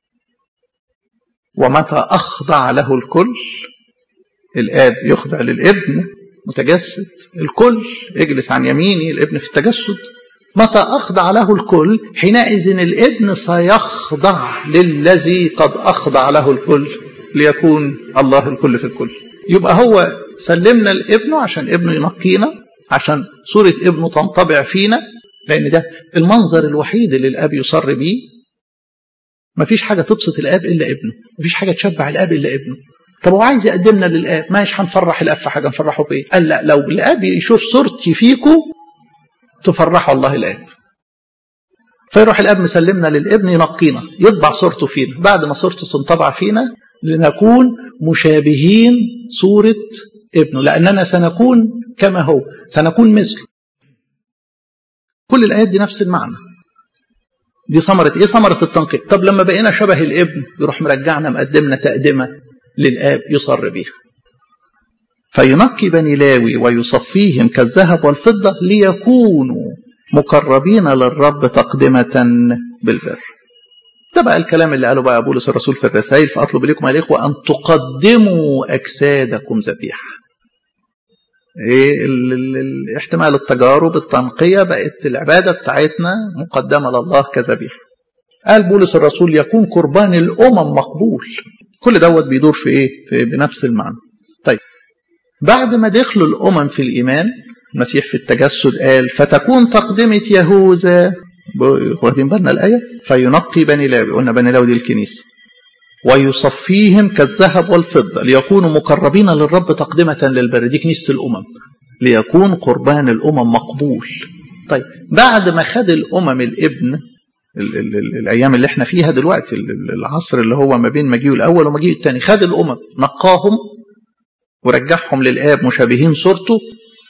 ومتى أخضع له الكل الآب يخضع للابن متجسد الكل يجلس عن يميني الابن في التجسد متى أخضع له الكل حينئذ الابن سيخضع للذي قد أخضع له الكل ليكون الله الكل في الكل يبقى هو سلمنا لابنه عشان ابنه ينقينا عشان صورة ابنه تنطبع فينا لأن ده المنظر الوحيد اللي الآب يصر بيه مفيش حاجة تبسط الآب إلا ابنه مفيش حاجة تشبع الآب إلا ابنه طب هو عايز يقدمنا للآب ماشي هنفرح الآب في حاجة نفرحه بإيه قال لا لو الآب يشوف صورتي فيكم تفرحوا الله الآب فيروح الآب مسلمنا للابن ينقينا يطبع صورته فينا بعد ما صورته تنطبع فينا لنكون مشابهين صورة ابنه لأننا سنكون كما هو سنكون مثله كل الآيات دي نفس المعنى دي ثمرة ايه ثمرة التنقية طب لما بقينا شبه الابن يروح مرجعنا مقدمنا تقدمة للآب يصر بيها فينقي بني لاوي ويصفيهم كالذهب والفضة ليكونوا مقربين للرب تقدمة بالبر ده بقى الكلام اللي قاله بقى بولس الرسول في الرسائل فأطلب إليكم يا الإخوة أن تقدموا أجسادكم ذبيحة إيه احتمال التجارب التنقية بقت العبادة بتاعتنا مقدمة لله كذبيحة قال بولس الرسول يكون قربان الأمم مقبول كل دوت بيدور في إيه في بنفس المعنى طيب بعد ما دخلوا الأمم في الإيمان المسيح في التجسد قال فتكون تقدمة يهوذا واخدين بالنا الآية فينقي بني لاوي قلنا بني لاوي دي الكنيسة ويصفيهم كالذهب والفضة ليكونوا مقربين للرب تقدمة للبر دي كنيسة الأمم ليكون قربان الأمم مقبول طيب بعد ما خد الأمم الابن ال ال ال الأيام اللي احنا فيها دلوقتي العصر اللي هو ما بين مجيء الأول ومجيء الثاني خد الأمم نقاهم ورجعهم للآب مشابهين صورته طيب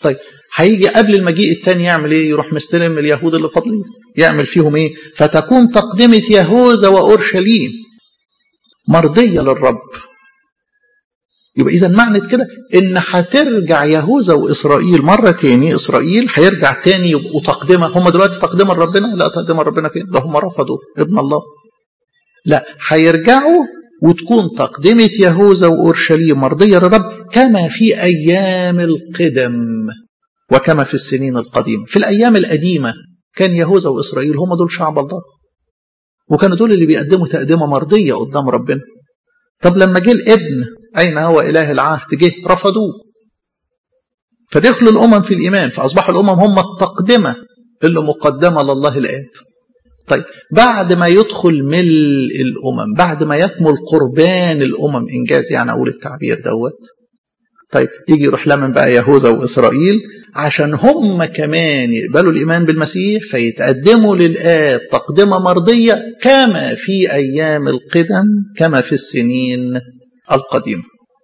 هيجي قبل المجيء الثاني يعمل ايه يروح مستلم اليهود اللي فاضلين يعمل فيهم ايه فتكون تقدمة يهوذا وأورشليم مرضية للرب يبقى إذا معنى كده إن هترجع يهوذا وإسرائيل مرة تاني إسرائيل هيرجع تاني يبقوا تقدمة هم دلوقتي تقدمة لربنا لا تقدمة ربنا فين ده هم رفضوا ابن الله لا هيرجعوا وتكون تقدمة يهوذا وأورشليم مرضية للرب كما في أيام القدم وكما في السنين القديمة في الأيام القديمة كان يهوذا وإسرائيل هم دول شعب الله وكانوا دول اللي بيقدموا تقدمة مرضية قدام ربنا طب لما جه الابن أين هو إله العهد جه رفضوه فدخلوا الأمم في الإيمان فأصبحوا الأمم هم التقدمة اللي مقدمة لله الآب طيب بعد ما يدخل ملء الأمم بعد ما يكمل قربان الأمم إنجاز يعني أقول التعبير دوت طيب يجي يروح لمن بقى يهوذا وإسرائيل عشان هم كمان يقبلوا الإيمان بالمسيح فيتقدموا للآب تقدمة مرضية كما في أيام القدم كما في السنين القديمة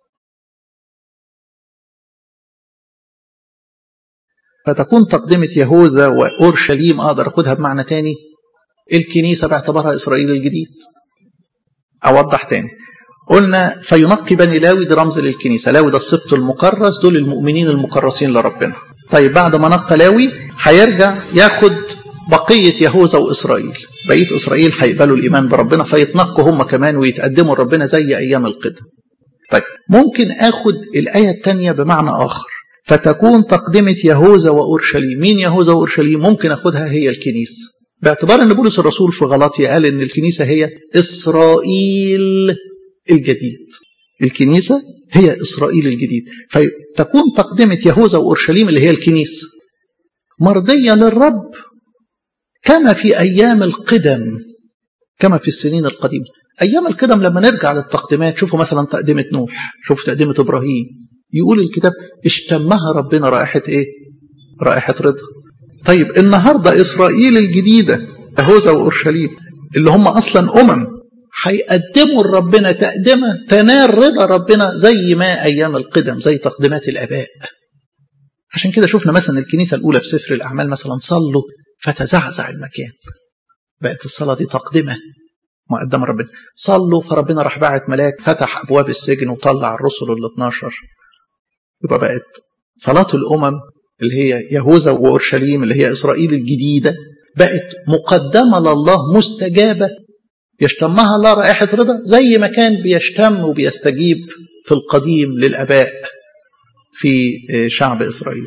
فتكون تقدمة يهوذا وأورشليم أقدر أخدها بمعنى تاني الكنيسة باعتبارها إسرائيل الجديد أوضح تاني قلنا فينقي بني لاوي دي رمز للكنيسة لاوي ده السبط المكرس دول المؤمنين المكرسين لربنا طيب بعد ما نقى لاوي هيرجع ياخد بقية يهوذا وإسرائيل بقية إسرائيل هيقبلوا الإيمان بربنا فيتنقوا هم كمان ويتقدموا لربنا زي أيام القدم طيب ممكن أخد الآية الثانية بمعنى آخر فتكون تقدمة يهوذا وأورشليم مين يهوذا وأورشليم ممكن أخدها هي الكنيسة باعتبار أن بولس الرسول في غلاطيا قال أن الكنيسة هي إسرائيل الجديد الكنيسة هي إسرائيل الجديد فتكون تقدمة يهوذا وأورشليم اللي هي الكنيسة مرضية للرب كما في أيام القدم كما في السنين القديمة أيام القدم لما نرجع للتقديمات شوفوا مثلا تقدمة نوح شوفوا تقدمة إبراهيم يقول الكتاب اشتمها ربنا رائحة إيه رائحة رضا طيب النهاردة إسرائيل الجديدة يهوذا وأورشليم اللي هم أصلا أمم هيقدموا لربنا تقدمة تنال رضا ربنا زي ما أيام القدم زي تقديمات الآباء عشان كده شفنا مثلا الكنيسة الأولى في سفر الأعمال مثلا صلوا فتزعزع المكان بقت الصلاة دي تقدمة مقدمة ربنا صلوا فربنا راح باعت ملاك فتح أبواب السجن وطلع الرسل ال 12 يبقى بقت صلاة الأمم اللي هي يهوذا وأورشليم اللي هي إسرائيل الجديدة بقت مقدمة لله مستجابة يشتمها الله رائحة رضا زي ما كان بيشتم وبيستجيب في القديم للآباء في شعب إسرائيل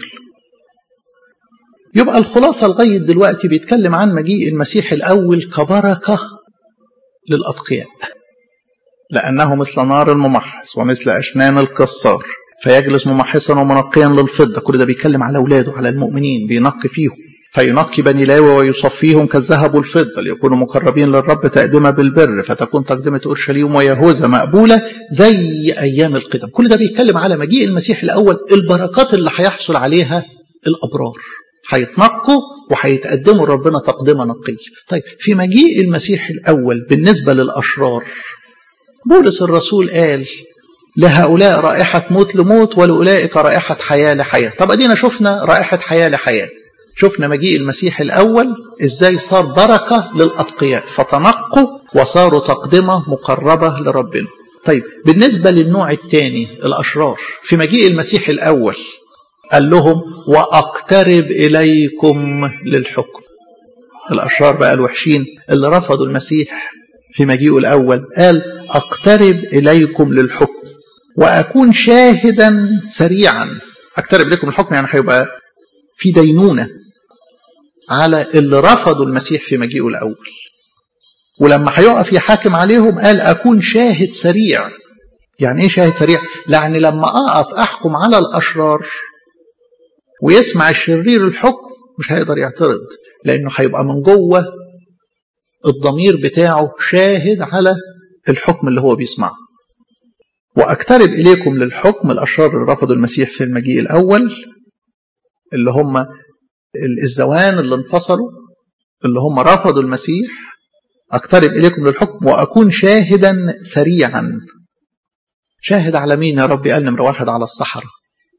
يبقى الخلاصة لغاية دلوقتي بيتكلم عن مجيء المسيح الأول كبركة للأتقياء لأنه مثل نار الممحص ومثل أشنان الكسار فيجلس ممحصا ومنقيا للفضة كل ده بيتكلم على أولاده على المؤمنين بينقي فيهم فينقي بني لاوي ويصفيهم كالذهب والفضة ليكونوا مقربين للرب تقدمة بالبر فتكون تقدمة أورشليم ويهوذا مقبولة زي أيام القدم كل ده بيتكلم على مجيء المسيح الأول البركات اللي هيحصل عليها الأبرار هيتنقوا وهيتقدموا لربنا تقدمة نقية طيب في مجيء المسيح الأول بالنسبة للأشرار بولس الرسول قال لهؤلاء رائحة موت لموت ولأولئك رائحة حياة لحياة طب أدينا شفنا رائحة حياة لحياة شفنا مجيء المسيح الأول إزاي صار بركة للأتقياء فتنقوا وصاروا تقدمة مقربة لربنا طيب بالنسبة للنوع الثاني الأشرار في مجيء المسيح الأول قال لهم وأقترب إليكم للحكم الأشرار بقى الوحشين اللي رفضوا المسيح في مجيئه الأول قال أقترب إليكم للحكم وأكون شاهدا سريعا أقترب إليكم الحكم يعني هيبقى في دينونة على اللي رفضوا المسيح في مجيئه الأول ولما هيقف يحاكم عليهم قال أكون شاهد سريع يعني إيه شاهد سريع؟ يعني لما أقف أحكم على الأشرار ويسمع الشرير الحكم مش هيقدر يعترض لأنه هيبقى من جوه الضمير بتاعه شاهد على الحكم اللي هو بيسمعه وأقترب إليكم للحكم الأشرار اللي رفضوا المسيح في المجيء الأول اللي هم الزوان اللي انفصلوا اللي هم رفضوا المسيح أقترب إليكم للحكم وأكون شاهدا سريعا شاهد على مين يا رب قال نمرة واحد على الصحراء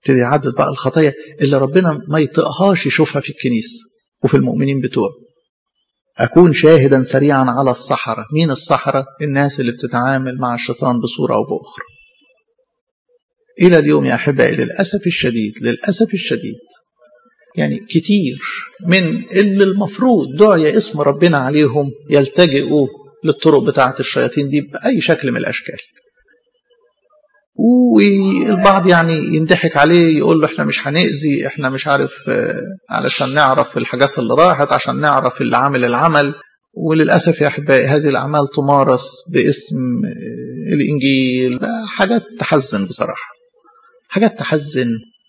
ابتدي يعدد بقى الخطايا اللي ربنا ما يطقهاش يشوفها في الكنيسة وفي المؤمنين بتوعه أكون شاهدا سريعا على الصحراء مين الصحراء؟ الناس اللي بتتعامل مع الشيطان بصورة أو بأخرى إلى اليوم يا أحبائي للأسف الشديد للأسف الشديد يعني كتير من اللي المفروض دعي اسم ربنا عليهم يلتجئوا للطرق بتاعة الشياطين دي بأي شكل من الأشكال والبعض يعني ينضحك عليه يقول له احنا مش هنأذي احنا مش عارف علشان نعرف الحاجات اللي راحت عشان نعرف اللي عامل العمل وللأسف يا أحبائي هذه الأعمال تمارس باسم الإنجيل حاجات تحزن بصراحة حاجات تحزن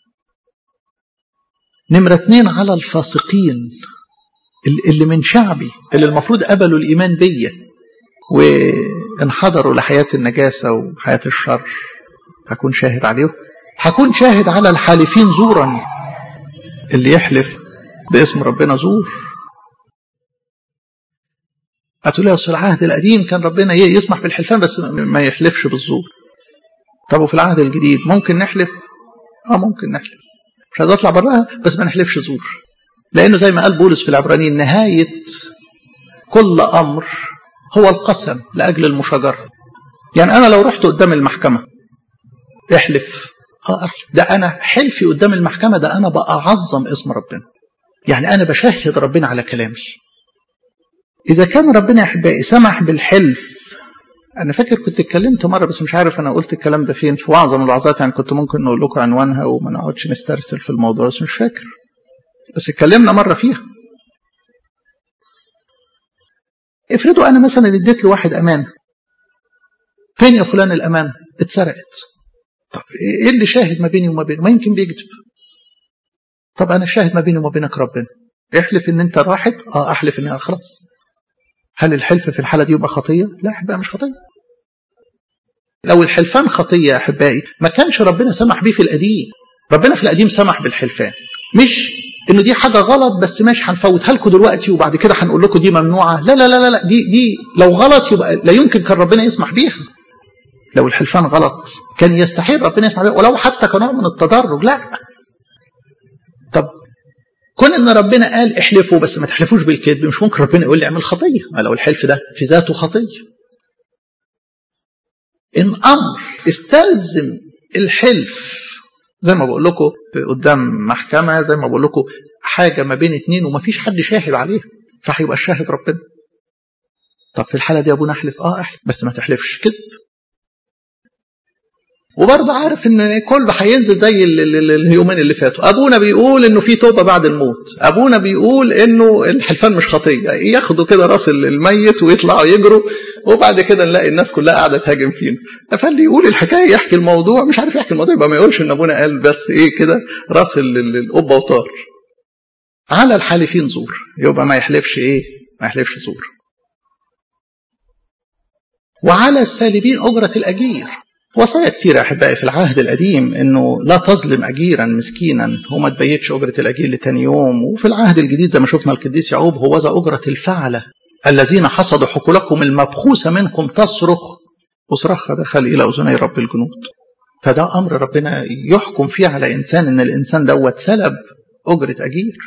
نمرة اتنين على الفاسقين اللي من شعبي اللي المفروض قبلوا الإيمان بيا وانحدروا لحياة النجاسة وحياة الشر هكون شاهد عليهم هكون شاهد على الحالفين زورا اللي يحلف باسم ربنا زور هتقول لي في العهد القديم كان ربنا يسمح بالحلفان بس ما يحلفش بالزور طب وفي العهد الجديد ممكن نحلف اه ممكن نحلف مش عايز اطلع براها بس ما نحلفش زور لانه زي ما قال بولس في العبرانيين نهايه كل امر هو القسم لاجل المشاجره يعني انا لو رحت قدام المحكمه احلف اه احلف ده انا حلفي قدام المحكمه ده انا بعظم اسم ربنا يعني انا بشهد ربنا على كلامي اذا كان ربنا يا احبائي سمح بالحلف انا فاكر كنت اتكلمت مره بس مش عارف انا قلت الكلام ده فين في وعظه من الوعظات يعني كنت ممكن نقول لكم عنوانها وما نقعدش نسترسل في الموضوع بس مش فاكر بس اتكلمنا مره فيها افرضوا انا مثلا اديت لواحد امانه فين يا فلان الامانه اتسرقت طب ايه اللي شاهد ما بيني وما بينه ما يمكن بيكذب طب انا الشاهد ما بيني وما بينك ربنا احلف ان انت راحت اه احلف ان خلاص هل الحلف في الحاله دي يبقى خطيه لا احبائي مش خطيه لو الحلفان خطيه يا احبائي ما كانش ربنا سمح بيه في القديم ربنا في القديم سمح بالحلفان مش انه دي حاجه غلط بس ماشي هنفوتها لكم دلوقتي وبعد كده هنقول لكم دي ممنوعه لا لا لا لا دي دي لو غلط يبقى لا يمكن كان ربنا يسمح بيها لو الحلفان غلط كان يستحيل ربنا يسمح بيها ولو حتى كنوع من التدرج لا طب كون ان ربنا قال احلفوا بس ما تحلفوش بالكذب مش ممكن ربنا يقول لي اعمل خطيه ما لو الحلف ده في ذاته خطيه ان امر استلزم الحلف زي ما بقول لكم قدام محكمه زي ما بقول لكم حاجه ما بين اتنين وما فيش حد شاهد عليها فهيبقى الشاهد ربنا طب في الحاله دي ابونا احلف اه احلف بس ما تحلفش كذب وبرضه عارف ان كله هينزل زي اليومين اللي فاتوا ابونا بيقول انه في توبه بعد الموت ابونا بيقول انه الحلفان مش خطيه ياخدوا كده راس الميت ويطلعوا يجروا وبعد كده نلاقي الناس كلها قاعده تهاجم فينا فاللي يقول الحكايه يحكي الموضوع مش عارف يحكي الموضوع يبقى ما يقولش ان ابونا قال بس ايه كده راس القبه وطار على الحالفين زور يبقى ما يحلفش ايه ما يحلفش زور وعلى السالبين اجره الاجير وصايا كتير احبائي في العهد القديم انه لا تظلم اجيرا مسكينا وما تبيتش اجره الاجير لتاني يوم وفي العهد الجديد زي ما شفنا القديس يعقوب هو ذا اجره الفعله الذين حصدوا حقولكم المبخوسه منكم تصرخ وصرخها دخل الى اذني رب الجنود فده امر ربنا يحكم فيه على انسان ان الانسان دوت سلب اجره اجير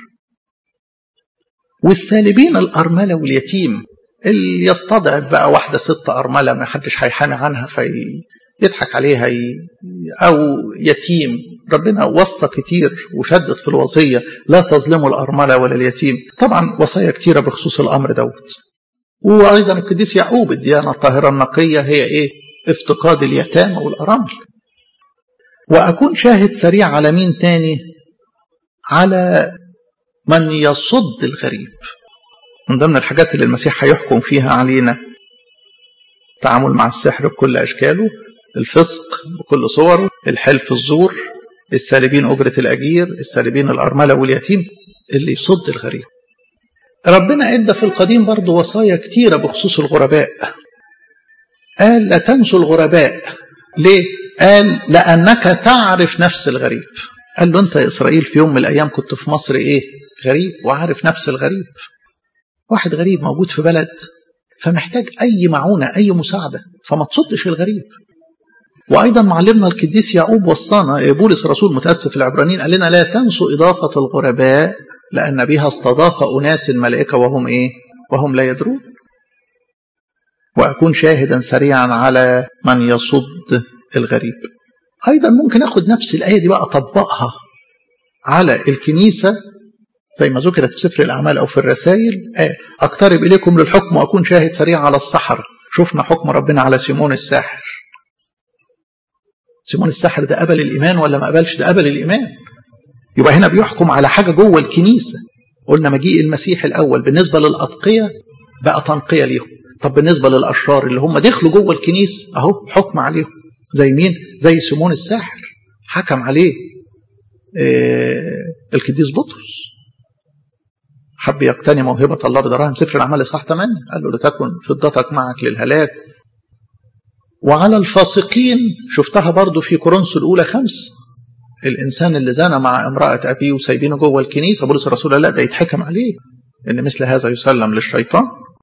والسالبين الارمله واليتيم اللي يستضعف بقى واحده ست ارمله ما حدش هيحامي عنها في يضحك عليها أو يتيم ربنا وصى كتير وشدد في الوصية لا تظلموا الأرملة ولا اليتيم طبعا وصايا كتيرة بخصوص الأمر دوت وأيضا القديس يعقوب الديانة الطاهرة النقية هي إيه افتقاد اليتامى والأرامل وأكون شاهد سريع على مين تاني على من يصد الغريب من ضمن الحاجات اللي المسيح هيحكم فيها علينا التعامل مع السحر بكل أشكاله الفسق بكل صوره الحلف الزور السالبين أجرة الأجير السالبين الأرملة واليتيم اللي يصد الغريب ربنا ادى في القديم برضه وصايا كتيرة بخصوص الغرباء قال لا تنسوا الغرباء ليه؟ قال لأنك تعرف نفس الغريب قال له أنت يا إسرائيل في يوم من الأيام كنت في مصر إيه؟ غريب وعارف نفس الغريب واحد غريب موجود في بلد فمحتاج أي معونة أي مساعدة فما تصدش الغريب وايضا معلمنا القديس يعقوب وصانا بولس الرسول متاسف في العبرانيين قال لنا لا تنسوا اضافه الغرباء لان بها استضاف اناس الملائكه وهم ايه؟ وهم لا يدرون. واكون شاهدا سريعا على من يصد الغريب. ايضا ممكن اخد نفس الايه دي بقى اطبقها على الكنيسه زي ما ذكرت في سفر الاعمال او في الرسائل اقترب اليكم للحكم واكون شاهد سريع على السحره. شفنا حكم ربنا على سيمون الساحر. سيمون الساحر ده قبل الايمان ولا ما قبلش ده قبل الايمان يبقى هنا بيحكم على حاجه جوه الكنيسه قلنا مجيء المسيح الاول بالنسبه للاتقيه بقى تنقيه ليهم طب بالنسبه للاشرار اللي هم دخلوا جوه الكنيسه اهو حكم عليهم زي مين زي سيمون الساحر حكم عليه آه القديس بطرس حب يقتني موهبة الله بدراهم سفر الأعمال إصحاح 8 قال له لتكن فضتك معك للهلاك وعلى الفاسقين شفتها برضو في كورنثوس الأولى خمس الإنسان اللي زنى مع امرأة أبيه وسايبينه جوه الكنيسة بولس الرسول لا ده يتحكم عليه إن مثل هذا يسلم للشيطان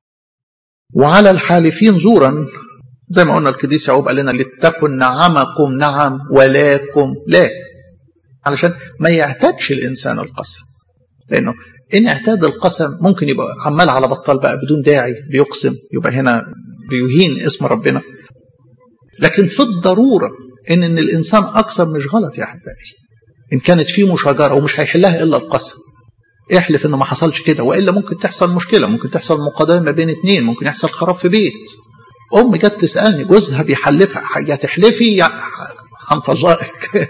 وعلى الحالفين زورا زي ما قلنا القديس يعقوب قال لنا لتكن نعمكم نعم ولاكم لا علشان ما يعتادش الإنسان القسم لأنه إن اعتاد القسم ممكن يبقى عمال على بطال بقى بدون داعي بيقسم يبقى هنا بيهين اسم ربنا لكن في الضرورة إن, إن الإنسان أقسم مش غلط يا أحبائي إن كانت في مشاجرة ومش هيحلها إلا القسم احلف إنه ما حصلش كده وإلا ممكن تحصل مشكلة ممكن تحصل مقادمة ما بين اتنين ممكن يحصل خراب في بيت أم جت تسألني جوزها بيحلفها يا تحلفي يا هنطلقك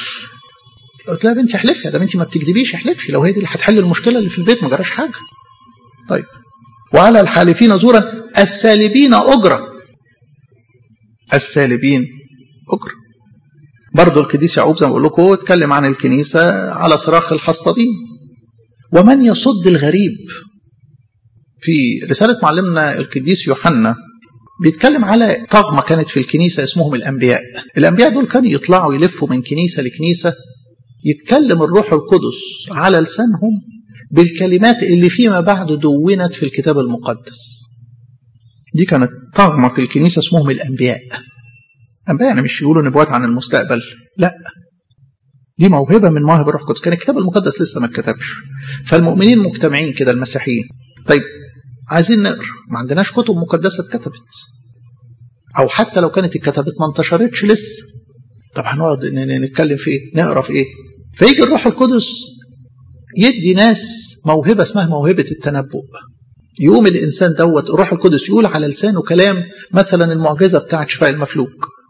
قلت لها يا بنتي احلفي يا ده انت ما بتكذبيش احلفي لو هي دي اللي هتحل المشكله اللي في البيت ما جراش حاجه. طيب وعلى الحالفين زورا السالبين اجره السالبين أجر برضو القديس يعقوب زي ما بقول لكم اتكلم عن الكنيسة على صراخ الحصادين ومن يصد الغريب في رسالة معلمنا القديس يوحنا بيتكلم على طغمة كانت في الكنيسة اسمهم الأنبياء الأنبياء دول كانوا يطلعوا يلفوا من كنيسة لكنيسة يتكلم الروح القدس على لسانهم بالكلمات اللي فيما بعد دونت في الكتاب المقدس دي كانت طغمة في الكنيسة اسمهم الأنبياء أنبياء يعني مش يقولوا نبوات عن المستقبل لا دي موهبة من مواهب الروح القدس كان الكتاب المقدس لسه ما اتكتبش فالمؤمنين مجتمعين كده المسيحيين طيب عايزين نقرا ما عندناش كتب مقدسة اتكتبت أو حتى لو كانت اتكتبت ما انتشرتش لسه طب هنقعد نتكلم في ايه نقرا في ايه فيجي الروح القدس يدي ناس موهبة اسمها موهبة التنبؤ يقوم الإنسان دوت الروح القدس يقول على لسانه كلام مثلا المعجزة بتاعت شفاء المفلوج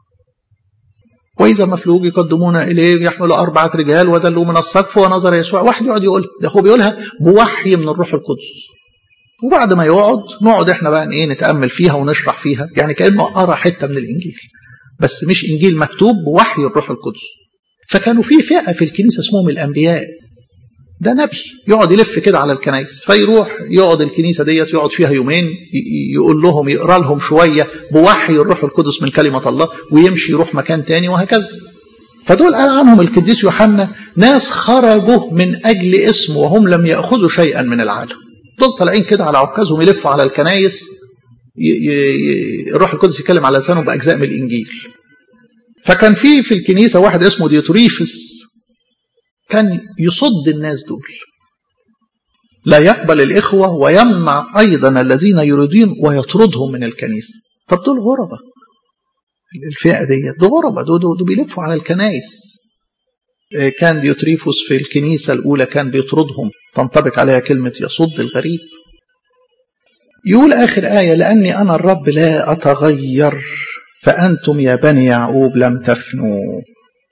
وإذا مفلوج يقدمون إليه يحملوا أربعة رجال ودلوا من السقف ونظر يسوع واحد يقعد يقول ده هو بيقولها بوحي من الروح القدس وبعد ما يقعد نقعد احنا بقى ايه نتامل فيها ونشرح فيها يعني كانه قرا حته من الانجيل بس مش انجيل مكتوب بوحي الروح القدس فكانوا في فئه في الكنيسه اسمهم الانبياء ده نبي يقعد يلف كده على الكنائس فيروح يقعد الكنيسه ديت يقعد فيها يومين يقول لهم يقرا لهم شويه بوحي الروح القدس من كلمه الله ويمشي يروح مكان تاني وهكذا فدول قال عنهم القديس يوحنا ناس خرجوا من اجل اسمه وهم لم ياخذوا شيئا من العالم دول طالعين كده على عكازهم يلفوا على الكنايس الروح القدس يتكلم على لسانهم باجزاء من الانجيل فكان في في الكنيسه واحد اسمه ديوتريفس كان يصد الناس دول لا يقبل الإخوة ويمنع أيضا الذين يريدون ويطردهم من الكنيسة طب دول غربة الفئة دي دول غربة دول, دول بيلفوا على الكنائس كان ديوتريفوس في الكنيسة الأولى كان بيطردهم تنطبق عليها كلمة يصد الغريب يقول آخر آية لأني أنا الرب لا أتغير فأنتم يا بني يعقوب لم تفنوا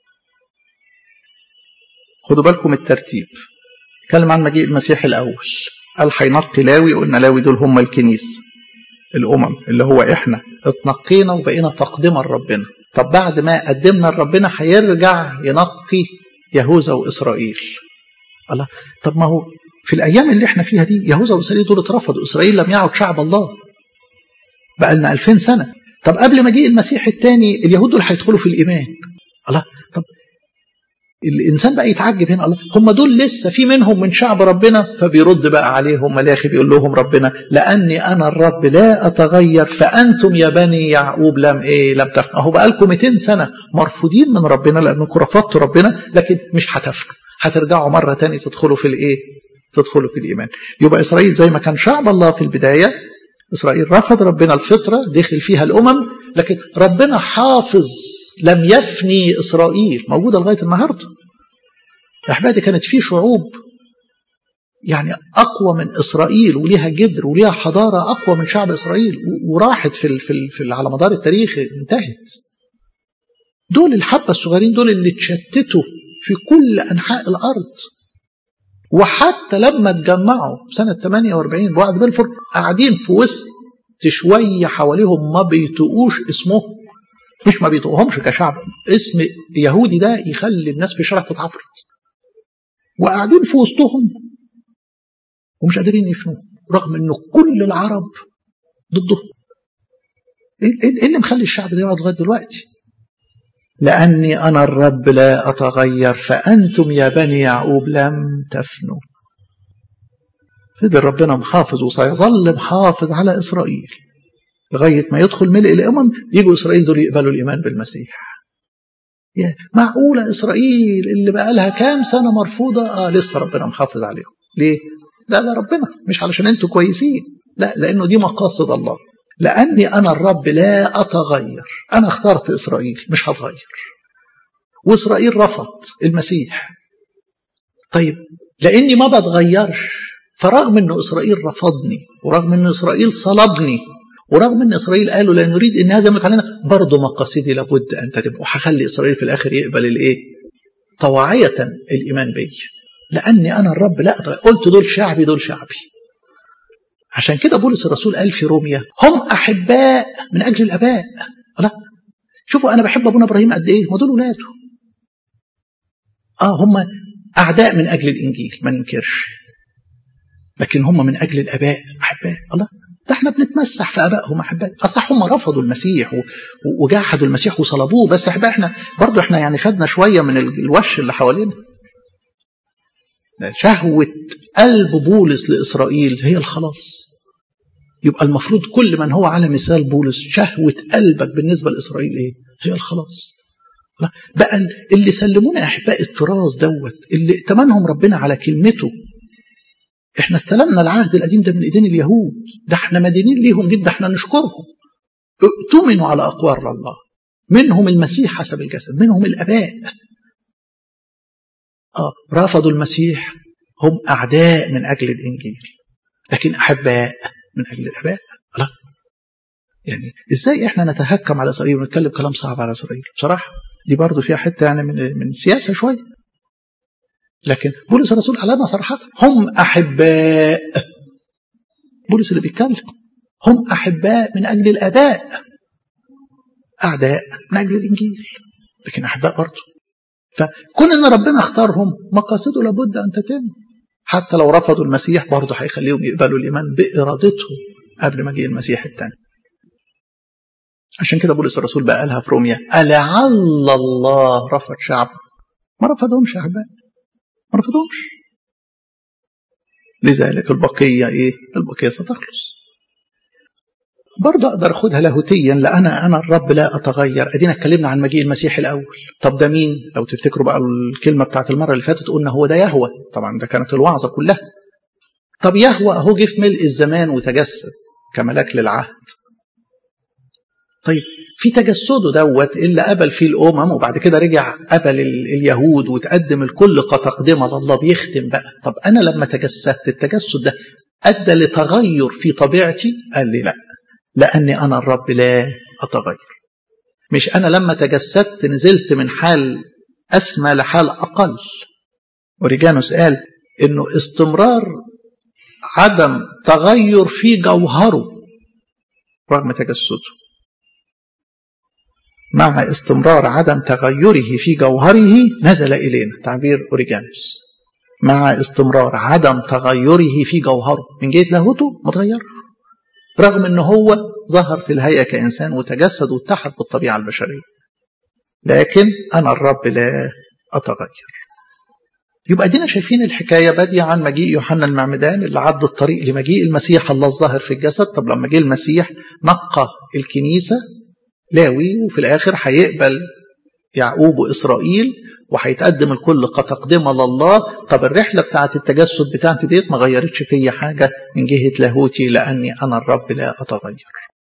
خدوا بالكم الترتيب اتكلم عن مجيء المسيح الأول قال هينقي لاوي قلنا لاوي دول هم الكنيسة الأمم اللي هو إحنا اتنقينا وبقينا تقدمة لربنا طب بعد ما قدمنا لربنا هيرجع ينقي يهوذا وإسرائيل الله طب ما هو في الأيام اللي احنا فيها دي يهوذا وإسرائيل دول اترفضوا إسرائيل لم يعد شعب الله بقى لنا 2000 سنة طب قبل مجيء المسيح الثاني اليهود دول هيدخلوا في الإيمان الله طب الانسان بقى يتعجب هنا الله هم دول لسه في منهم من شعب ربنا فبيرد بقى عليهم ملاخي بيقول لهم ربنا لاني انا الرب لا اتغير فانتم يا بني يعقوب لم ايه لم تفنوا اهو بقى لكم 200 سنه مرفوضين من ربنا لانكم رفضتوا ربنا لكن مش هتفنوا هترجعوا مره تاني تدخلوا في الايه تدخلوا في الايمان يبقى اسرائيل زي ما كان شعب الله في البدايه اسرائيل رفض ربنا الفطره دخل فيها الامم لكن ربنا حافظ لم يفني اسرائيل موجوده لغايه النهارده يا احبابي كانت في شعوب يعني اقوى من اسرائيل وليها جدر وليها حضاره اقوى من شعب اسرائيل وراحت في ال في, ال في ال على مدار التاريخ انتهت دول الحبه الصغيرين دول اللي اتشتتوا في كل انحاء الارض وحتى لما اتجمعوا سنه 48 بوعد بلفور قاعدين في وسط شويه حواليهم ما بيطقوش اسمهم مش ما بيطقهمش كشعب اسم يهودي ده يخلي الناس في الشارع تتعفرت وقاعدين في وسطهم ومش قادرين يفنوه رغم انه كل العرب ضدهم ايه اللي مخلي الشعب ده يقعد لغايه دلوقتي لاني انا الرب لا اتغير فانتم يا بني يعقوب لم تفنوا فضل ربنا محافظ وسيظل محافظ على اسرائيل لغايه ما يدخل ملء الامم يجوا اسرائيل دول يقبلوا الايمان بالمسيح يا معقوله اسرائيل اللي بقى لها كام سنه مرفوضه اه لسه ربنا محافظ عليهم ليه لا ده ربنا مش علشان انتوا كويسين لا لانه دي مقاصد الله لاني انا الرب لا اتغير انا اخترت اسرائيل مش هتغير واسرائيل رفض المسيح طيب لاني ما بتغيرش فرغم ان اسرائيل رفضني ورغم ان اسرائيل صلبني ورغم ان اسرائيل قالوا لا نريد ان هذا يملك علينا برضه مقاصدي لابد ان تتم وهخلي اسرائيل في الاخر يقبل الايه؟ طواعية الايمان بي لاني انا الرب لا أتغير. قلت دول شعبي دول شعبي عشان كده بولس الرسول قال في روميا هم احباء من اجل الاباء لا شوفوا انا بحب ابونا ابراهيم قد ايه ما دول ولاده اه هم اعداء من اجل الانجيل ما ننكرش لكن هم من اجل الاباء احباء الله ده احنا بنتمسح في ابائهم احباء اصح هم رفضوا المسيح وجحدوا المسيح وصلبوه بس احباء احنا برضو احنا يعني خدنا شويه من الوش اللي حوالينا شهوة قلب بولس لإسرائيل هي الخلاص يبقى المفروض كل من هو على مثال بولس شهوة قلبك بالنسبة لإسرائيل إيه؟ هي الخلاص بقى اللي سلمونا أحباء الطراز دوت اللي ائتمنهم ربنا على كلمته احنا استلمنا العهد القديم ده من ايدين اليهود ده احنا مدينين ليهم جدا احنا نشكرهم ائتمنوا على اقوال الله منهم المسيح حسب الجسد منهم الاباء آه رفضوا المسيح هم أعداء من أجل الإنجيل لكن أحباء من أجل الآباء لا يعني إزاي إحنا نتهكم على إسرائيل ونتكلم كلام صعب على إسرائيل بصراحة دي برضو فيها حتة يعني من, من سياسة شوية لكن بولس الرسول قال صراحة هم أحباء بولس اللي بيتكلم هم أحباء من أجل الآباء أعداء من أجل الإنجيل لكن أحباء برضه فكون ان ربنا اختارهم مقاصده لابد ان تتم حتى لو رفضوا المسيح برضه هيخليهم يقبلوا الايمان بارادتهم قبل مجيء المسيح الثاني عشان كده بولس الرسول بقى قالها في روميا ألعل الله رفض شعبه ما رفضهمش يا احبائي ما رفضهمش لذلك البقيه ايه البقيه ستخلص برضه اقدر اخدها لاهوتيا لان انا الرب لا اتغير ادينا اتكلمنا عن مجيء المسيح الاول طب ده مين لو تفتكروا بقى الكلمه بتاعت المره اللي فاتت قلنا هو ده يهوى طبعا ده كانت الوعظه كلها طب يهوى اهو جه في ملء الزمان وتجسد كملاك للعهد طيب في تجسده دوت اللي قبل فيه الامم وبعد كده رجع قبل اليهود وتقدم الكل كتقدمه لله بيختم بقى طب انا لما تجسدت التجسد ده ادى لتغير في طبيعتي قال لي لا لأني أنا الرب لا أتغير مش أنا لما تجسدت نزلت من حال أسمى لحال أقل أوريجانوس قال إنه استمرار عدم تغير في جوهره رغم تجسده مع استمرار عدم تغيره في جوهره نزل إلينا تعبير أوريجانوس مع استمرار عدم تغيره في جوهره من جهة لاهوته ما تغيرش رغم ان هو ظهر في الهيئه كانسان وتجسد واتحد بالطبيعه البشريه لكن انا الرب لا أتغير يبقى دينا شايفين الحكاية بادية عن مجيء يوحنا المعمدان اللي عد الطريق لمجيء المسيح الله الظاهر في الجسد طب لما جه المسيح نقى الكنيسة لاوي وفي الآخر هيقبل يعقوب وإسرائيل وهيتقدم الكل كتقدمة لله طب الرحلة بتاعت التجسد بتاعتي ديت ما غيرتش فيا حاجة من جهة لاهوتي لأني أنا الرب لا أتغير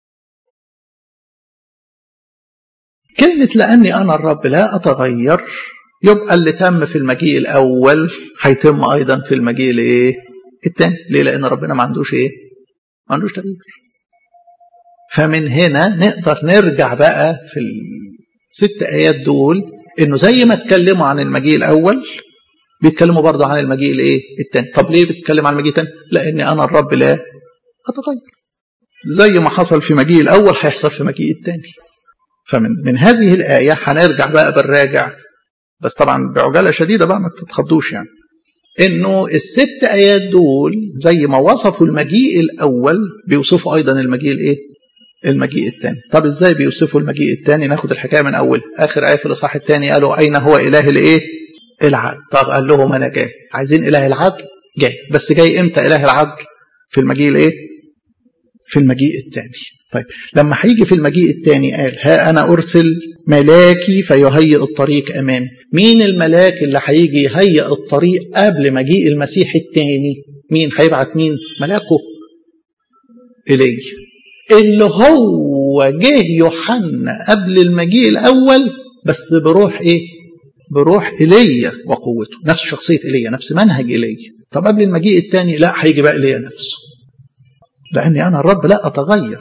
كلمة لأني أنا الرب لا أتغير يبقى اللي تم في المجيء الأول هيتم أيضا في المجيء الإيه؟ الثاني ليه؟ لأن ربنا ما عندوش إيه؟ ما عندوش تغيير فمن هنا نقدر نرجع بقى في الست آيات دول إنه زي ما اتكلموا عن المجيء الأول بيتكلموا برضه عن المجيء الإيه؟ الثاني طب ليه بتتكلم عن المجيء الثاني؟ لأن أنا الرب لا أتغير زي ما حصل في مجيء الأول هيحصل في مجيء الثاني فمن من هذه الآية هنرجع بقى بالراجع بس طبعا بعجالة شديدة بقى ما تتخضوش يعني انه الست ايات دول زي ما وصفوا المجيء الاول بيوصفوا ايضا المجيء الايه المجيء الثاني طب ازاي بيوصفوا المجيء الثاني ناخد الحكايه من اول اخر ايه في الاصحاح الثاني قالوا اين هو اله الايه العدل طب قال لهم انا جاي عايزين اله العدل جاي بس جاي امتى اله العدل في المجيء الايه في المجيء الثاني طيب لما هيجي في المجيء الثاني قال ها انا ارسل ملاكي فيهيئ الطريق امامي مين الملاك اللي هيجي يهيئ الطريق قبل مجيء المسيح الثاني مين هيبعت مين ملاكه إلي اللي هو جه يوحنا قبل المجيء الاول بس بروح ايه بروح ايليا وقوته نفس شخصيه ايليا نفس منهج ايليا طب قبل المجيء الثاني لا هيجي بقى ايليا نفسه لاني انا الرب لا اتغير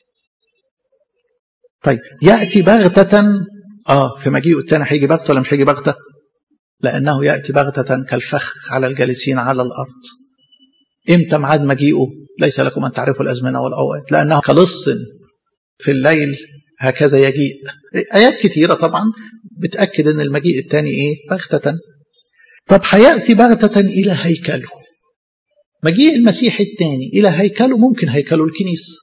طيب يأتي بغتة آه في مجيئه الثاني هيجي بغتة ولا مش هيجي بغتة؟ لأنه يأتي بغتة كالفخ على الجالسين على الأرض. إمتى ميعاد مجيئه؟ ليس لكم أن تعرفوا الأزمنة والأوقات لأنه كلص في الليل هكذا يجيء. آيات كثيرة طبعا بتأكد أن المجيء الثاني إيه؟ بغتة. طب هيأتي بغتة إلى هيكله. مجيء المسيح الثاني إلى هيكله ممكن هيكله الكنيسة.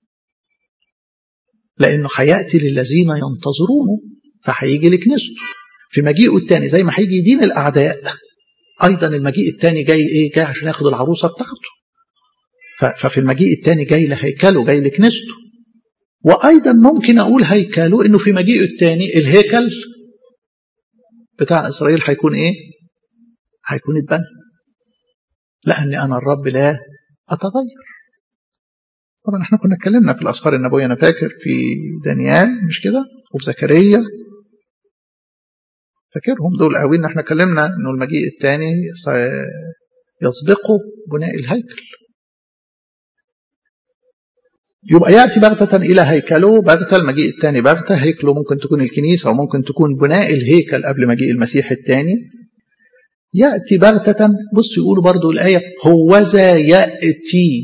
لانه هياتي للذين ينتظرونه فهيجي لكنيسته في مجيئه الثاني زي ما هيجي يدين الاعداء ايضا المجيء الثاني جاي ايه جاي عشان ياخد العروسه بتاعته ففي المجيء الثاني جاي لهيكله جاي لكنيسته وايضا ممكن اقول هيكله انه في مجيئه الثاني الهيكل بتاع اسرائيل هيكون ايه هيكون اتبنى لاني انا الرب لا اتغير طبعا احنا كنا اتكلمنا في الاسفار النبويه انا فاكر في دانيال مش كده وفي زكريا فاكرهم دول قوي ان احنا اتكلمنا انه المجيء الثاني يسبقه بناء الهيكل يبقى ياتي بغتة الى هيكله بغتة المجيء الثاني بغتة هيكله ممكن تكون الكنيسة وممكن تكون بناء الهيكل قبل مجيء المسيح الثاني ياتي بغتة بص يقولوا برضو الايه هوذا ياتي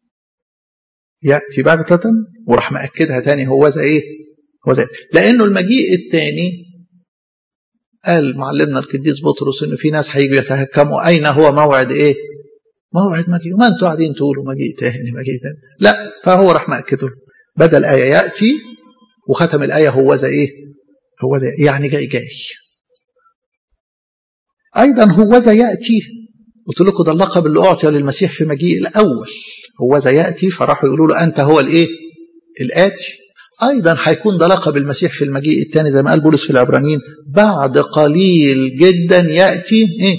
يأتي بغتة وراح مأكدها تاني هو ذا إيه هو ذا لأنه المجيء الثاني قال معلمنا القديس بطرس إن في ناس هيجوا يتهكموا أين هو موعد إيه موعد مجيء ما أنتوا قاعدين تقولوا مجيء تاني مجيء تاني لا فهو راح مأكده بدل آية يأتي وختم الآية هو ذا إيه هو ذا يعني جاي جاي أيضا هو ذا يأتي قلت لكم ده اللقب اللي أعطي للمسيح في مجيء الأول هو ذا يأتي فراحوا يقولوا له أنت هو الإيه الآتي أيضا هيكون ده لقب المسيح في المجيء الثاني زي ما قال بولس في العبرانيين بعد قليل جدا يأتي إيه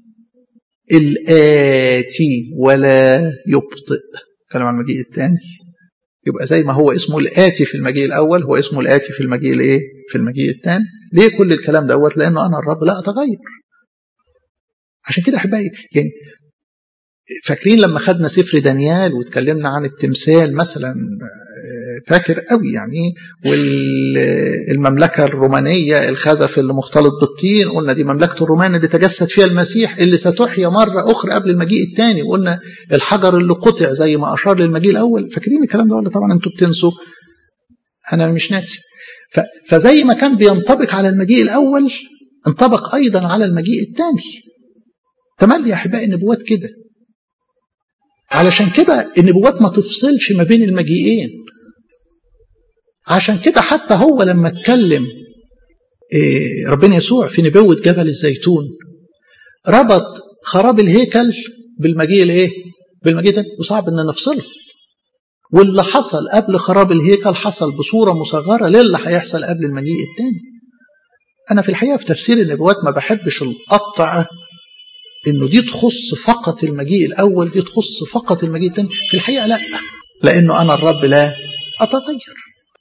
الآتي ولا يبطئ كلام عن المجيء الثاني يبقى زي ما هو اسمه الآتي في المجيء الأول هو اسمه الآتي في المجيء الإيه في المجيء الثاني ليه كل الكلام دوت لأنه أنا الرب لا أتغير عشان كده أحبائي يعني فاكرين لما خدنا سفر دانيال واتكلمنا عن التمثال مثلا فاكر قوي يعني والمملكة الرومانية الخزف اللي مختلط بالطين قلنا دي مملكة الرومان اللي تجسد فيها المسيح اللي ستحيا مرة أخرى قبل المجيء الثاني وقلنا الحجر اللي قطع زي ما أشار للمجيء الأول فاكرين الكلام ده ولا طبعا أنتوا بتنسوا أنا مش ناسي فزي ما كان بينطبق على المجيء الأول انطبق أيضا على المجيء الثاني تملي يا أحبائي النبوات كده علشان كده النبوات ما تفصلش ما بين المجيئين عشان كده حتى هو لما اتكلم إيه ربنا يسوع في نبوة جبل الزيتون ربط خراب الهيكل بالمجيء الايه بالمجيء ده وصعب ان نفصله واللي حصل قبل خراب الهيكل حصل بصوره مصغره للي هيحصل قبل المجيء الثاني انا في الحقيقه في تفسير النبوات ما بحبش القطع انه دي تخص فقط المجيء الاول دي تخص فقط المجيء الثاني في الحقيقه لا لانه انا الرب لا اتغير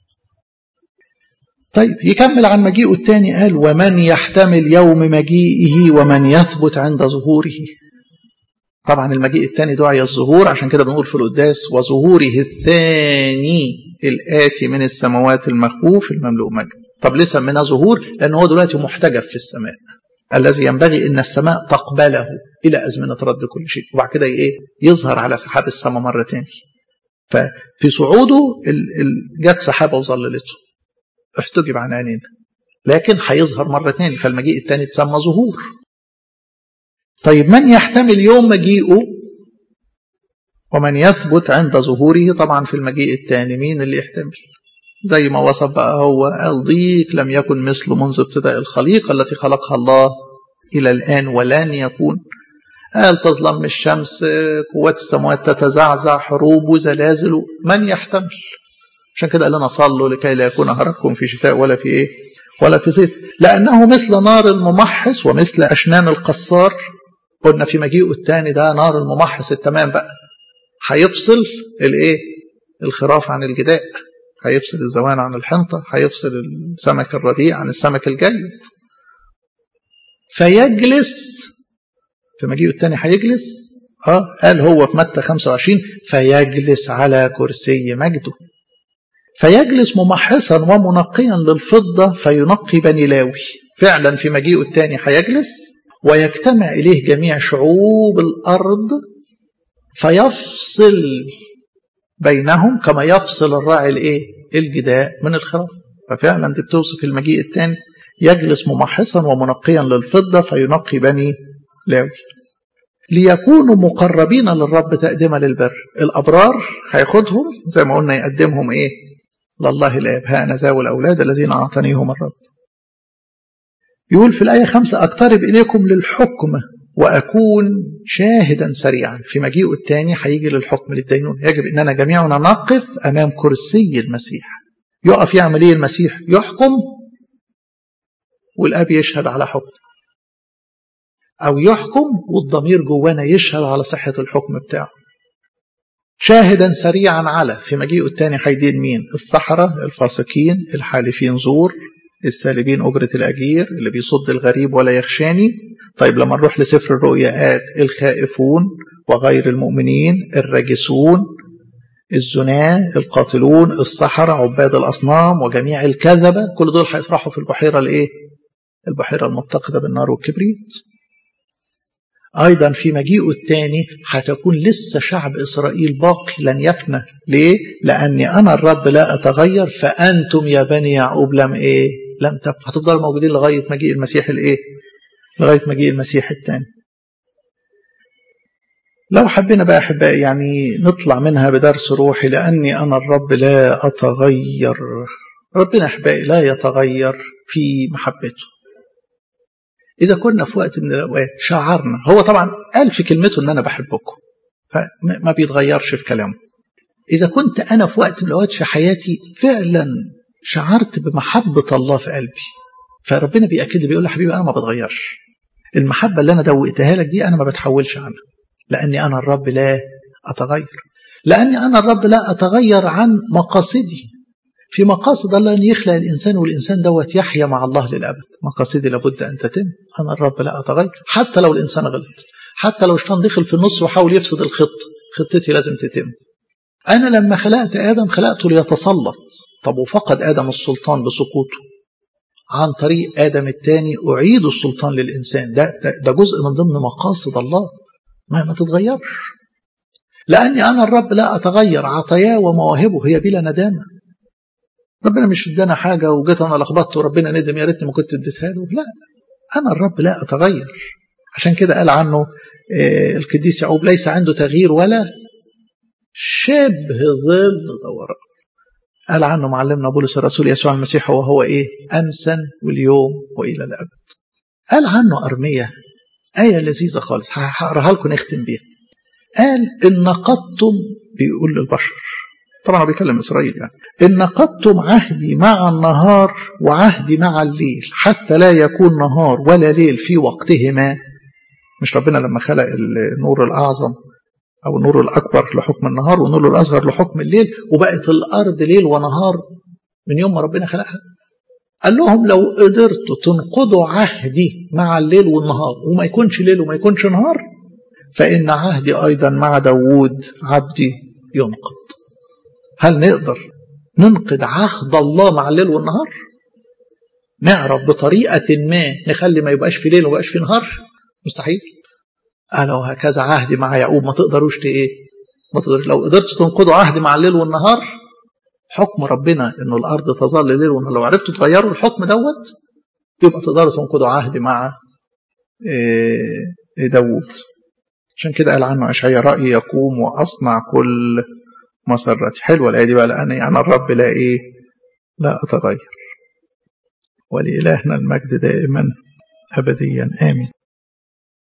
طيب يكمل عن مجيئه الثاني قال ومن يحتمل يوم مجيئه ومن يثبت عند ظهوره طبعا المجيء الثاني دعي الظهور عشان كده بنقول في القداس وظهوره الثاني الآتي من السماوات المخوف المملوء مجد طب ليه سميناه ظهور لأن هو دلوقتي محتجب في السماء الذي ينبغي ان السماء تقبله الى ازمنه رد كل شيء وبعد كده ايه يظهر على سحاب السماء مره تاني ففي صعوده جت سحابه وظللته احتجب عن عينينا لكن هيظهر مره تاني فالمجيء الثاني تسمى ظهور طيب من يحتمل يوم مجيئه ومن يثبت عند ظهوره طبعا في المجيء الثاني مين اللي يحتمل زي ما وصف بقى هو قال ضيق لم يكن مثله منذ ابتداء الخليقة التي خلقها الله إلى الآن ولن يكون قال تظلم الشمس قوات السماوات تتزعزع حروب وزلازل من يحتمل عشان كده قال لنا صلوا لكي لا يكون هرقكم في شتاء ولا في ايه ولا في صيف لأنه مثل نار الممحص ومثل أشنان القصار قلنا في مجيئه الثاني ده نار الممحص التمام بقى هيفصل الايه الخراف عن الجداء هيفصل الزوان عن الحنطة هيفصل السمك الرديء عن السمك الجيد فيجلس في مجيئه الثاني هيجلس اه قال هو في متى 25 فيجلس على كرسي مجده فيجلس ممحصا ومنقيا للفضة فينقي بني لاوي فعلا في مجيئه الثاني هيجلس ويجتمع إليه جميع شعوب الأرض فيفصل بينهم كما يفصل الراعي الايه الجداء من الخراف ففعلا دي بتوصف المجيء الثاني يجلس ممحصا ومنقيا للفضة فينقي بني لاوي ليكونوا مقربين للرب تقدمة للبر الأبرار هياخدهم زي ما قلنا يقدمهم إيه لله الآب ها أنا ذا الأولاد الذين أعطانيهم الرب يقول في الآية خمسة أقترب إليكم للحكم وأكون شاهدا سريعا في مجيئه الثاني هيجي للحكم للدينون يجب أننا جميعنا نقف أمام كرسي المسيح يقف يعمل إيه المسيح يحكم والأب يشهد على حكم أو يحكم والضمير جوانا يشهد على صحة الحكم بتاعه شاهدا سريعا على في مجيئه الثاني هيدين مين الصحراء الفاسقين الحالفين زور السالبين أجرة الأجير اللي بيصد الغريب ولا يخشاني طيب لما نروح لسفر الرؤيا قال الخائفون وغير المؤمنين الراجسون الزناة القاتلون السحرة عباد الأصنام وجميع الكذبة كل دول هيطرحوا في البحيرة الإيه؟ البحيرة المتقدة بالنار والكبريت أيضا في مجيئه الثاني هتكون لسه شعب إسرائيل باقي لن يفنى ليه؟ لأني أنا الرب لا أتغير فأنتم يا بني يعقوب لم إيه؟ لم تبقى هتفضلوا موجودين لغاية مجيء المسيح الإيه؟ لغاية مجيء المسيح الثاني لو حبينا بقى أحبائي يعني نطلع منها بدرس روحي لأني أنا الرب لا أتغير ربنا أحبائي لا يتغير في محبته إذا كنا في وقت من الأوقات شعرنا هو طبعا قال في كلمته إن أنا بحبكم فما بيتغيرش في كلامه إذا كنت أنا في وقت من الأوقات في حياتي فعلا شعرت بمحبة الله في قلبي فربنا بيأكد لي بيقول لي حبيبي أنا ما بتغيرش المحبة اللي أنا دوقتها لك دي أنا ما بتحولش عنها لأني أنا الرب لا أتغير لأني أنا الرب لا أتغير عن مقاصدي في مقاصد الله أن يخلق الإنسان والإنسان دوت يحيا مع الله للأبد مقاصدي لابد أن تتم أنا الرب لا أتغير حتى لو الإنسان غلط حتى لو الشيطان دخل في النص وحاول يفسد الخط خطتي لازم تتم أنا لما خلقت آدم خلقته ليتسلط طب وفقد آدم السلطان بسقوطه عن طريق آدم الثاني أعيد السلطان للإنسان ده, ده, ده جزء من ضمن مقاصد الله ما ما تتغيرش لأني أنا الرب لا أتغير عطاياه ومواهبه هي بلا ندامة ربنا مش ادانا حاجة وجيت أنا لخبطت وربنا ندم يا ريتني ما كنت اديتها له لا أنا الرب لا أتغير عشان كده قال عنه القديس يعقوب ليس عنده تغيير ولا شبه ظل دوران قال عنه معلمنا بولس الرسول يسوع المسيح هو هو ايه امسا واليوم والى الابد قال عنه ارميه ايه لذيذه خالص هقراها لكم نختم بيها قال ان نقضتم بيقول للبشر طبعا هو بيكلم اسرائيل يعني ان نقضتم عهدي مع النهار وعهدي مع الليل حتى لا يكون نهار ولا ليل في وقتهما مش ربنا لما خلق النور الاعظم او النور الاكبر لحكم النهار والنور الاصغر لحكم الليل وبقت الارض ليل ونهار من يوم ما ربنا خلقها قال لهم لو قدرتوا تنقضوا عهدي مع الليل والنهار وما يكونش ليل وما يكونش نهار فإن عهدي أيضا مع داوود عبدي ينقض هل نقدر ننقض عهد الله مع الليل والنهار نعرف بطريقة ما نخلي ما يبقاش في ليل وما يبقاش في نهار مستحيل أنا وهكذا عهدي مع يعقوب ما تقدروش إيه ما تقدر لو قدرتوا تنقضوا عهدي مع الليل والنهار حكم ربنا انه الارض تظل ليل ونهار لو عرفتوا تغيروا الحكم دوت يبقى تقدروا تنقضوا عهدي مع داوود عشان كده قال عنه اشعياء رايي يقوم واصنع كل مسرتي حلوه الايه دي بقى لان يعني الرب لا ايه لا اتغير ولالهنا المجد دائما ابديا امين